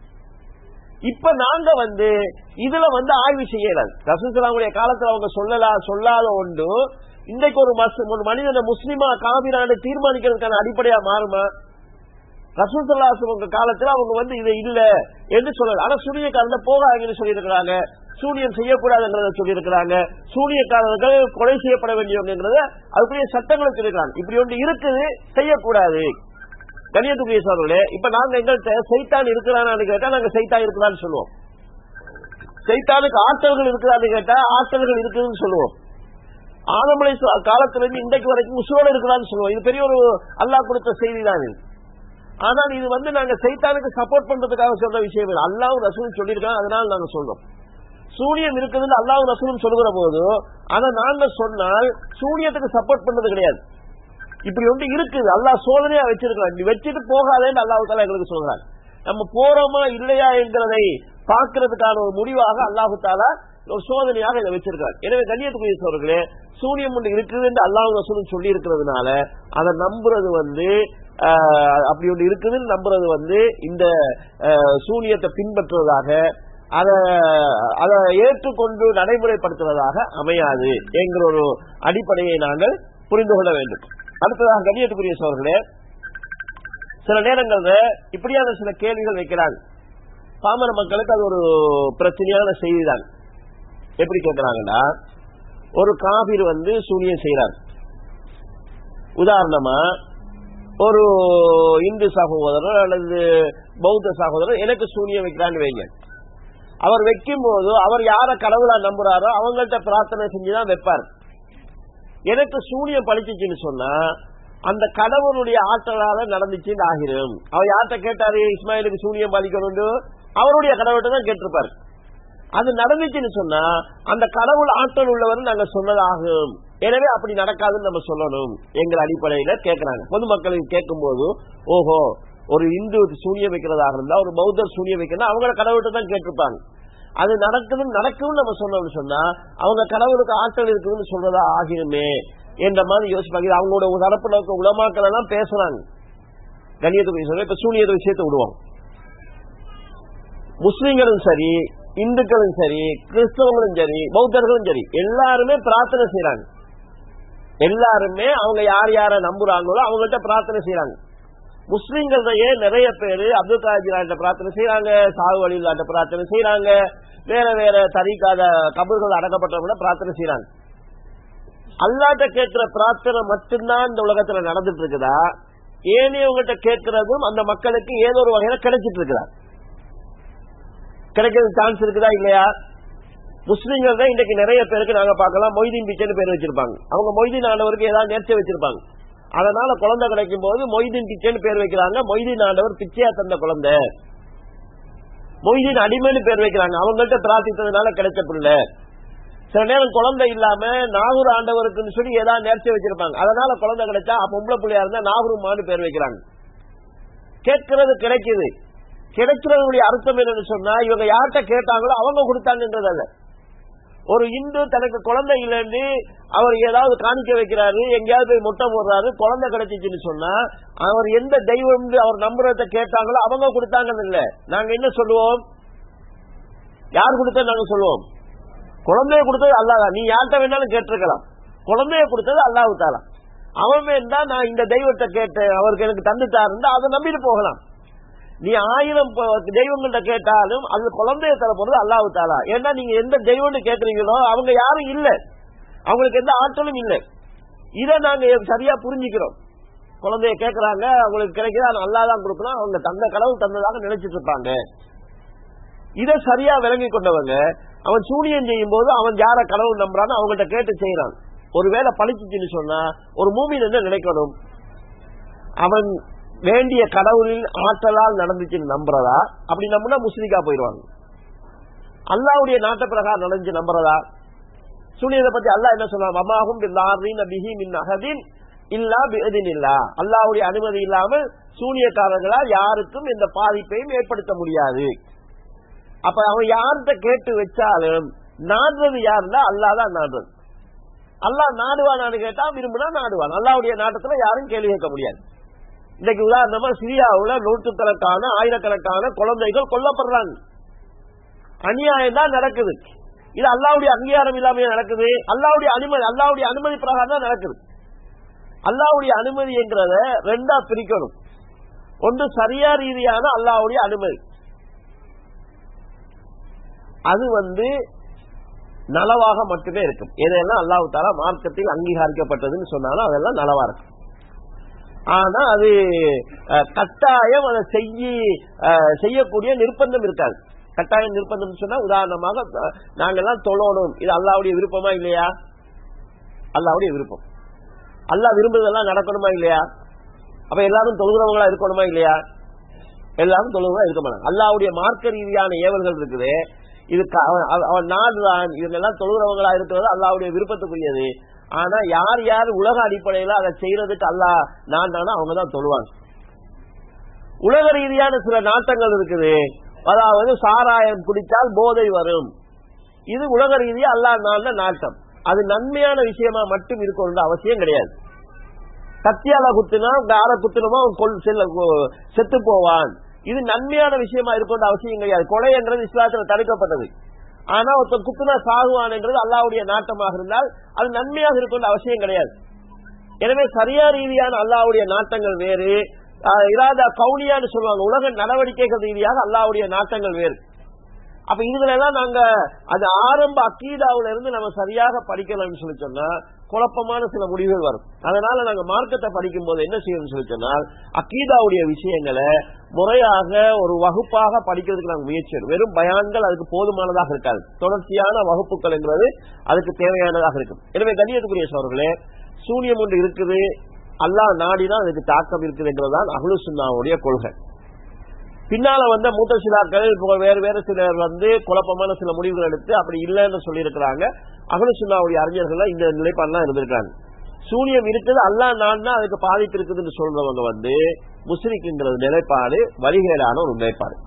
இப்ப நாங்க வந்து இதுல வந்து ஆய்வு செய்யலாம் ரசூசலாமுடைய காலத்துல அவங்க சொல்லலா சொல்லாத ஒன்று இன்றைக்கு ஒரு மஸ்- ஒரு மனிதனை முஸ்லிமா காபிரான்னு தீர்மானிக்கிறதுக்கான அடிப்படையா மாறுமா ரசூசல்லாசுவங்க காலத்துல அவங்க வந்து இது இல்ல என்று சொல்லல ஆனா சூரியக்காரங்க போகாதுன்னு சொல்லியிருக்கிறாங்க சூரியன் செய்யக்கூடாதுங்கிறத சொல்லியிருக்கிறாங்க சூரியக்காரர்கள் கொலை செய்யப்பட வேண்டியவங்கிறத அதுக்குரிய சட்டங்களை சொல்லியிருக்காங்க இப்படி ஒன்று இருக்குது செய்யக்கூடாது கண்ணியத்துக்குரிய சோழர்களே இப்ப நாங்க எங்கள்கிட்ட சைத்தான் இருக்கிறான்னு கேட்டா நாங்க சைத்தான் இருக்கிறான்னு சொல்லுவோம் சைத்தானுக்கு ஆற்றல்கள் இருக்கிறான்னு கேட்டா ஆற்றல்கள் இருக்குதுன்னு சொல்லுவோம் ஆதமலை காலத்துல இருந்து இன்றைக்கு வரைக்கும் உசுரோட இருக்கிறான்னு சொல்லுவோம் இது பெரிய ஒரு அல்லாஹ் கொடுத்த செய்தி தான் இது ஆனால் இது வந்து நாங்க சைத்தானுக்கு சப்போர்ட் பண்றதுக்காக சொல்ற விஷயம் இல்லை அல்லாஹ் ரசூல் சொல்லியிருக்காங்க அதனால நாங்க சொல்றோம் சூனியம் இருக்குதுன்னு அல்லாஹ் ரசூலும் சொல்லுகிற போது அதை நாங்க சொன்னால் சூனியத்துக்கு சப்போர்ட் பண்றது கிடையாது இப்படி ஒன்று இருக்குது அல்லாஹ் சோதனையா வச்சிருக்கிறான் நீ வச்சுட்டு போகாதேன்னு அல்லாஹ் தாலா எங்களுக்கு சொல்றான் நம்ம போறோமா இல்லையா என்கிறதை பார்க்கறதுக்கான ஒரு முடிவாக அல்லாஹு தாலா ஒரு சோதனையாக இதை வச்சிருக்காங்க எனவே கண்ணியத்துக்குரிய சோழர்களே சூனியம் ஒன்று இருக்குது என்று அல்லாஹ் ரசூலும் சொல்லி இருக்கிறதுனால அதை நம்புறது வந்து ஆஹ், அப்படி ஒன்று இருக்குதுன்னு நம்புறது வந்து இந்த ஆஹ், சூனியத்தை பின்பற்றுவதாக அதை அதை ஏற்றுக்கொண்டு நடைமுறைப்படுத்துவதாக அமையாது என்கிற ஒரு அடிப்படையை நாங்கள் புரிந்து கொள்ள வேண்டும் அடுத்ததாக கண்ணியத்துக்குரிய சோழர்களே சில நேரங்கள்ல இப்படியான சில கேள்விகள் வைக்கிறாங்க பாமர மக்களுக்கு அது ஒரு பிரச்சனையான செய்தி தான் எப்படி கேட்கிறாங்கன்னா ஒரு காபிர் வந்து சூனியம் செய்யறார் உதாரணமா ஒரு இந்து சகோதரர் அல்லது பௌத்த சகோதரர் எனக்கு சூனியம் வைக்கிறான்னு வைங்க அவர் வைக்கும் போது அவர் யார கடவுளா நம்புறாரோ அவங்கள்ட்ட பிரார்த்தனை செஞ்சுதான் வைப்பார் எனக்கு சூனியம் பழிச்சுச்சுன்னு சொன்னா அந்த கடவுளுடைய ஆற்றலால நடந்துச்சுன்னு ஆகிரும் அவர் யார்கிட்ட கேட்டாரு இஸ்மாயிலுக்கு சூனியம் பழிக்கணும் அவருடைய கடவுள்கிட்ட தான் கேட்டிருப்பாரு அது நடந்துச்சுன்னு சொன்னா அந்த கடவுள் ஆற்றல் உள்ளவர் நாங்க சொன்னதாகும் எனவே அப்படி நடக்காதுன்னு நம்ம சொல்லணும் எங்கள் அடிப்படையில கேட்கிறாங்க பொதுமக்களுக்கு கேட்கும் போது ஓஹோ ஒரு இந்து சூனியம் வைக்கிறதாக இருந்தா ஒரு பௌத்தர் சூனியம் வைக்கிறதா அவங்கள கடவுள்கிட்ட தான் கேட்டிருப்பாங்க அது நடக்குதுன்னு நடக்கும்னு நம்ம சொன்னோம்னு சொன்னா அவங்க கடவுளுக்கு ஆற்றல் இருக்குதுன்னு சொல்றதா ஆகிருமே என்ற மாதிரி யோசிப்பாங்க இது அவங்களோட தரப்புல இருக்க உலமாக்கள் எல்லாம் பேசுறாங்க கண்ணியத்துக்கு சொல்ல இப்ப சூனியத்தை விஷயத்தை விடுவோம் முஸ்லிம்களும் சரி இந்துக்களும் சரி கிறிஸ்தவங்களும் சரி பௌத்தர்களும் சரி எல்லாருமே பிரார்த்தனை செய்யறாங்க எல்லாருமே அவங்க யார் யார நம்புறாங்களோ அவங்கள்ட்ட பிரார்த்தனை செய்யறாங்க முஸ்லிம்கள்லயே நிறைய பேரு அப்துல் காஜிலாட்ட பிரார்த்தனை செய்யறாங்க சாகு வழியிலாட்ட பிரார்த்தனை செய்யறாங்க வேற வேற தரிக்காத கபர்கள் அடக்கப்பட்டவங்கள பிரார்த்தனை செய்யறாங்க அல்லாட்ட கேட்கிற பிரார்த்தனை மட்டும்தான் இந்த உலகத்துல நடந்துட்டு இருக்குதா ஏனையவங்ககிட்ட கேட்கறதும் அந்த மக்களுக்கு ஏதோ ஒரு வகையில கிடைச்சிட்டு இருக்குதா கிடைக்கிறது சான்ஸ் இருக்குதா இல்லையா முஸ்லீம்கள் தான் இன்னைக்கு நிறைய பேருக்கு நாங்க பார்க்கலாம் மொய்தீன் பிச்சைன்னு பேர் வச்சிருப்பாங்க அவங்க மொய்தீன் ஆனவருக்கு ஏதாவது நேர்ச்சி வச்சிருப்பாங்க அதனால குழந்தை கிடைக்கும் போது மொய்தீன் பிச்சைன்னு பேர் வைக்கிறாங்க மொய்தீன் ஆண்டவர் பிச்சையா தந்த குழந்தை மொய்தீன் அடிமைன்னு பேர் வைக்கிறாங்க அவங்கள்ட்ட பிரார்த்தித்ததுனால கிடைச்ச பிள்ளை சில நேரம் குழந்தை இல்லாம நாகூர் ஆண்டவருக்குன்னு சொல்லி ஏதாவது நேர்ச்சி வச்சிருப்பாங்க அதனால குழந்தை கிடைச்சா பொம்பளை பிள்ளையா இருந்தா நாகூருமான்னு பேர் வைக்கிறாங்க கேட்கிறது கிடைக்குது கிடைக்கிறதுடைய அர்த்தம் என்னன்னு சொன்னா இவங்க யார்கிட்ட கேட்டாங்களோ அவங்க கொடுத்தாங்கன்றது அல்ல ஒரு இந்து தனக்கு குழந்தை இல்லைன்னு அவர் ஏதாவது காணிக்க வைக்கிறாரு எங்கேயாவது போய் முட்டை போடுறாரு குழந்தை கிடைச்சிச்சுன்னு சொன்னா அவர் எந்த தெய்வம் அவர் நம்புறத கேட்டாங்களோ அவங்க கொடுத்தாங்கன்னு இல்ல நாங்க என்ன சொல்லுவோம் யார் கொடுத்தா நாங்க சொல்லுவோம் குழந்தைய கொடுத்தது அல்லாதான் நீ யார்கிட்ட வேணாலும் கேட்டிருக்கலாம் குழந்தைய கொடுத்தது அல்லாஹு தாலா அவன் வேண்டா நான் இந்த தெய்வத்தை கேட்டேன் அவருக்கு எனக்கு தந்துட்டாருந்தா அதை நம்பிட்டு போகலாம் நீ ஆயிரம் ப- தெய்வங்கள்ட்ட கேட்டாலும் அது குழந்தைய தர போறது அல்லாஹு தாலா ஏன்னா நீங்க எந்த தெய்வம்னு கேக்குறீங்களோ அவங்க யாரும் இல்ல அவங்களுக்கு எந்த ஆற்றலும் இல்லை இதை நாங்க சரியா புரிஞ்சுக்கிறோம் குழந்தைய கேக்குறாங்க அவங்களுக்கு கிடைக்குது அது அல்லா தான் கொடுக்கணும் அவங்க தந்த கடவுள் தந்ததாக நினைச்சிட்டு இருப்பாங்க இதை சரியா விளங்கி கொண்டவங்க அவன் சூனியம் செய்யும் போது அவன் யார கடவுள் நம்புறான்னு அவங்கள்ட்ட கேட்டு செய்யறான் ஒருவேளை பழிச்சுச்சுன்னு சொன்னா ஒரு மூமின் என்ன நினைக்கணும் அவன் வேண்டிய கடவுளில் ஆற்றலால் நடந்துச்சுன்னு நம்புறதா அப்படி நம்பினா முஸ்லிக்கா போயிடுவாங்க அல்லாவுடைய நாட்ட பிரகாரம் நடந்துச்சு நம்புறதா சூனியத்தை பத்தி அல்லாஹ் என்ன சொன்னான் அம்மாவும் பிஹி மின் அகதின் இல்லா பிஹதின் இல்லா அல்லாவுடைய அனுமதி இல்லாமல் சூனியக்காரர்களால் யாருக்கும் எந்த பாதிப்பையும் ஏற்படுத்த முடியாது அப்ப அவன் யார்கிட்ட கேட்டு வச்சாலும் நாடுறது யாருன்னா அல்லாதான் நாடுறது அல்லாஹ் நாடுவானான்னு கேட்டா விரும்பினா நாடுவான் அல்லாவுடைய நாட்டத்துல யாரும் கேள்வி கேட்க முடியாது இன்னைக்கு உதாரணமா சிரியாவுல நூற்றுக்கணக்கான ஆயிரக்கணக்கான குழந்தைகள் கொல்லப்படுறாங்க அநியாயம் தான் நடக்குது இது அல்லாவுடைய அங்கீகாரம் இல்லாம நடக்குது அல்லாவுடைய அனுமதி அல்லாவுடைய அனுமதி பிரகாரம் தான் நடக்குது அல்லாவுடைய அனுமதிங்கிறத ரெண்டா பிரிக்கணும் ஒன்று சரியா ரீதியான அல்லாவுடைய அனுமதி அது வந்து நலவாக மட்டுமே இருக்கும் எதெல்லாம் அல்லாஹு தாலா மார்க்கத்தில் அங்கீகரிக்கப்பட்டதுன்னு சொன்னாலும் அதெல்லாம் நலவா இருக்கும் ஆனா அது அஹ், கட்டாயம் அதை செய்ய அஹ், செய்யக்கூடிய நிர்பந்தம் இருக்காது கட்டாயம் நிர்பந்தம் சொன்னா உதாரணமாக அஹ், நாங்கெல்லாம் தொழணும் இது அல்லாவுடைய விருப்பமா இல்லையா அல்லாவுடைய விருப்பம் அல்லாஹ் விரும்புறதெல்லாம் நடக்கணுமா இல்லையா அப்ப எல்லாரும் தொழுகிறவங்களா இருக்கணுமா இல்லையா எல்லாரும் தொழுகிறவங்களா இருக்க மாட்டாங்க அல்லாவுடைய மார்க்க ரீதியான ஏவல்கள் இருக்குது இது க- அவன் அவன் அவன் நாடுதான் இவங்கெல்லாம் தொழுகிறவங்களா இருக்கிறது அல்லாவுடைய விருப்பத்துக்குரியது ஆனா யார் யார் உலக அடிப்படையில அதை செய்யறதுக்கு அல்லாஹ் நாட்டானா அவங்க தான் தொழுவாங்க உலக ரீதியான சில நாட்டங்கள் இருக்குது அதாவது சாராயம் குடித்தால் போதை வரும் இது உலக ரீதியா அல்லாஹ் நாண்ட நாட்டம் அது நன்மையான விஷயமா மட்டும் இருக்கணும்னு அவசியம் கிடையாது கத்தியால குத்துனா யார குத்துனமோ அவன் கொல் செல்ல செத்து போவான் இது நன்மையான விஷயமா இருக்கணும் அவசியம் கிடையாது கொலைங்கிறது இஸ்லாத்துல தடுக்கப்பட்டது ஆனா ஒருத்தன் குத்துனா சாகுவான் என்றது அல்லாவுடைய நாட்டமாக இருந்தால் அது நன்மையாக இருக்கணும் அவசியம் கிடையாது எனவே சரியா ரீதியான அல்லாவுடைய நாட்டங்கள் வேறு ஆஹ் இராதா கவுனியான்னு சொல்லுவாங்க உலக நடவடிக்கைகள் ரீதியாக அல்லாவுடைய நாட்டங்கள் வேறு அப்ப இதுல எல்லாம் நாங்க அது ஆரம்ப அக்கீதாவுல இருந்து நம்ம சரியாக படிக்கலாம்னு சொல்லி சொன்னா குழப்பமான சில முடிவுகள் வரும் அதனால நாங்க மார்க்கத்தை படிக்கும் போது என்ன செய்யணும்னு சொல்லி சொன்னால் அக்கீதாவுடைய விஷயங்களை முறையாக ஒரு வகுப்பாக படிக்கிறதுக்கு நாங்க முயற்சி எடுக்கணும். வெறும் பயான்கள் அதுக்கு போதுமானதாக இருக்காது தொடர்ச்சியான வகுப்புகள் என்பது அதுக்கு தேவையானதாக இருக்கும் எனவே கண்ணியத்துக்குரிய சோழர்களே சூனியம் ஒன்று இருக்குது அல்லாஹ் நாடிதான் அதுக்கு தாக்கம் இருக்குது என்பதுதான் அஹ்லு சுன்னாவுடைய கொள்கை பின்னால வந்த மூத்த சிலாக்கள் வேறு வேறு சிலர் வந்து குழப்பமான சில முடிவுகள் எடுத்து அப்படி இல்லைன்னு சொல்லி இருக்கிறாங்க அகல சுன்னாவுடைய அறிஞர்கள் இந்த நிலைப்பாடுலாம் இருந்திருக்காங்க சூனியம் இருக்குது அல்லா நான்னா அதுக்கு பாதிப்பு இருக்குதுன்னு சொல்றவங்க வந்து முஸ்லிக்குங்கிறது நிலைப்பாடு வழிகேடான ஒரு நிலைப்பாடு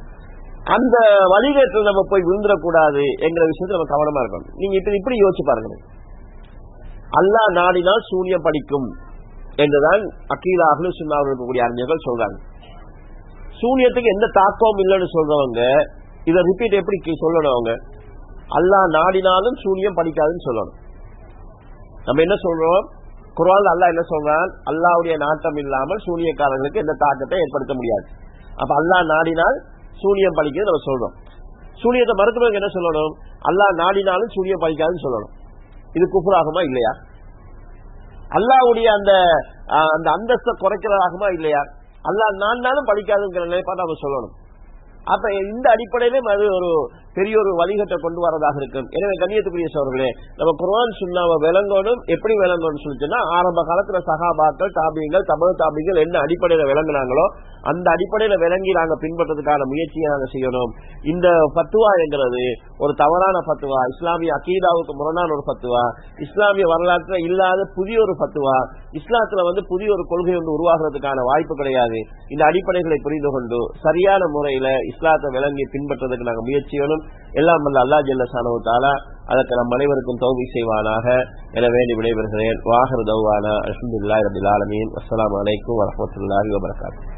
அந்த வழிகேட்டில் நம்ம போய் விழுந்துடக்கூடாது என்கிற விஷயத்துல நம்ம கவனமா இருக்கணும் நீங்க இப்படி இப்படி யோசிச்சு பாருங்க அல்லாஹ் நாடினால் சூனியம் படிக்கும் என்றுதான் அக்கீலா அகலு சுன்னாவில் இருக்கக்கூடிய அறிஞர்கள் சொல்றாங்க சூனியத்துக்கு எந்த தாக்கமும் இல்லைன்னு சொல்றவங்க இதை ரிப்பீட் எப்படி கி- சொல்லணும் அவங்க அல்லாஹ் நாடினாலும் சூனியம் படிக்காதுன்னு சொல்லணும் நம்ம என்ன சொல்றோம் குரான் அல்லாஹ் என்ன சொல்றான் அல்லாஹ்வுடைய நாட்டம் இல்லாமல் சூனியக்காரர்களுக்கு எந்த தாக்கத்தை ஏற்படுத்த முடியாது அப்ப அல்லாஹ் நாடினால் சூனியம் படிக்கிறது நம்ம சொல்றோம் சூனியத்தை மறுக்கிறவங்க என்ன சொல்லணும் அல்லாஹ் நாடினாலும் சூனியம் படிக்காதுன்னு சொல்லணும் இது குஃபுராகுமா இல்லையா அல்லாஹ்வுடைய அந்த ஆஹ், அந்த அந்தஸ்தை குறைக்கிறதாகுமா இல்லையா அல்லாஹ் நாடினாலும் படிக்காதுங்கிற நிலைப்பாடு நம்ம சொல்லணும் அப்ப இந்த அடிப்படையிலும் அது ஒரு பெரிய ஒரு வழிகட்டை கொண்டு வரதாக இருக்கும் எனவே கண்ணியத்துக்குரிய சோழர்களே நம்ம குர்ஆன் சுண்ணாவை விளங்கணும் எப்படி விளங்கணும்னு சொல்லிச்சுன்னா ஆரம்ப காலத்துல சகாபாக்கள் தாபியங்கள் தமிழ் தாபியங்கள் என்ன அடிப்படையில விளங்குனாங்களோ அந்த அடிப்படையில விளங்கி நாங்க பின்பற்றதுக்கான முயற்சியை நாங்க செய்யணும் இந்த பத்துவா என்கிறது ஒரு தவறான பத்துவா இஸ்லாமிய அகீதாவுக்கு முரணான ஒரு பத்துவா இஸ்லாமிய வரலாற்றுல இல்லாத புதிய ஒரு பத்துவா இஸ்லாத்துல வந்து புதிய ஒரு கொள்கை ஒன்று உருவாகிறதுக்கான வாய்ப்பு கிடையாது இந்த அடிப்படைகளை புரிந்து கொண்டு சரியான முறையில இஸ்லாத்தை விளங்கி பின்பற்றதுக்கு நாங்க முயற்சிகளும் எல்லாம் வல்ல அல்லா ஜல்ல சானவத்தால அதற்கு நம் அனைவருக்கும் தௌபி செய்வானாக என வேண்டி விடைபெறுகிறேன் வாகர் தௌவானா அலமதுல்லாஹி ரபில் ஆலமீன் அஸ்ஸலாமு அலைக்கும் வரஹ்மத்துல்லாஹி வபரகாத்துஹு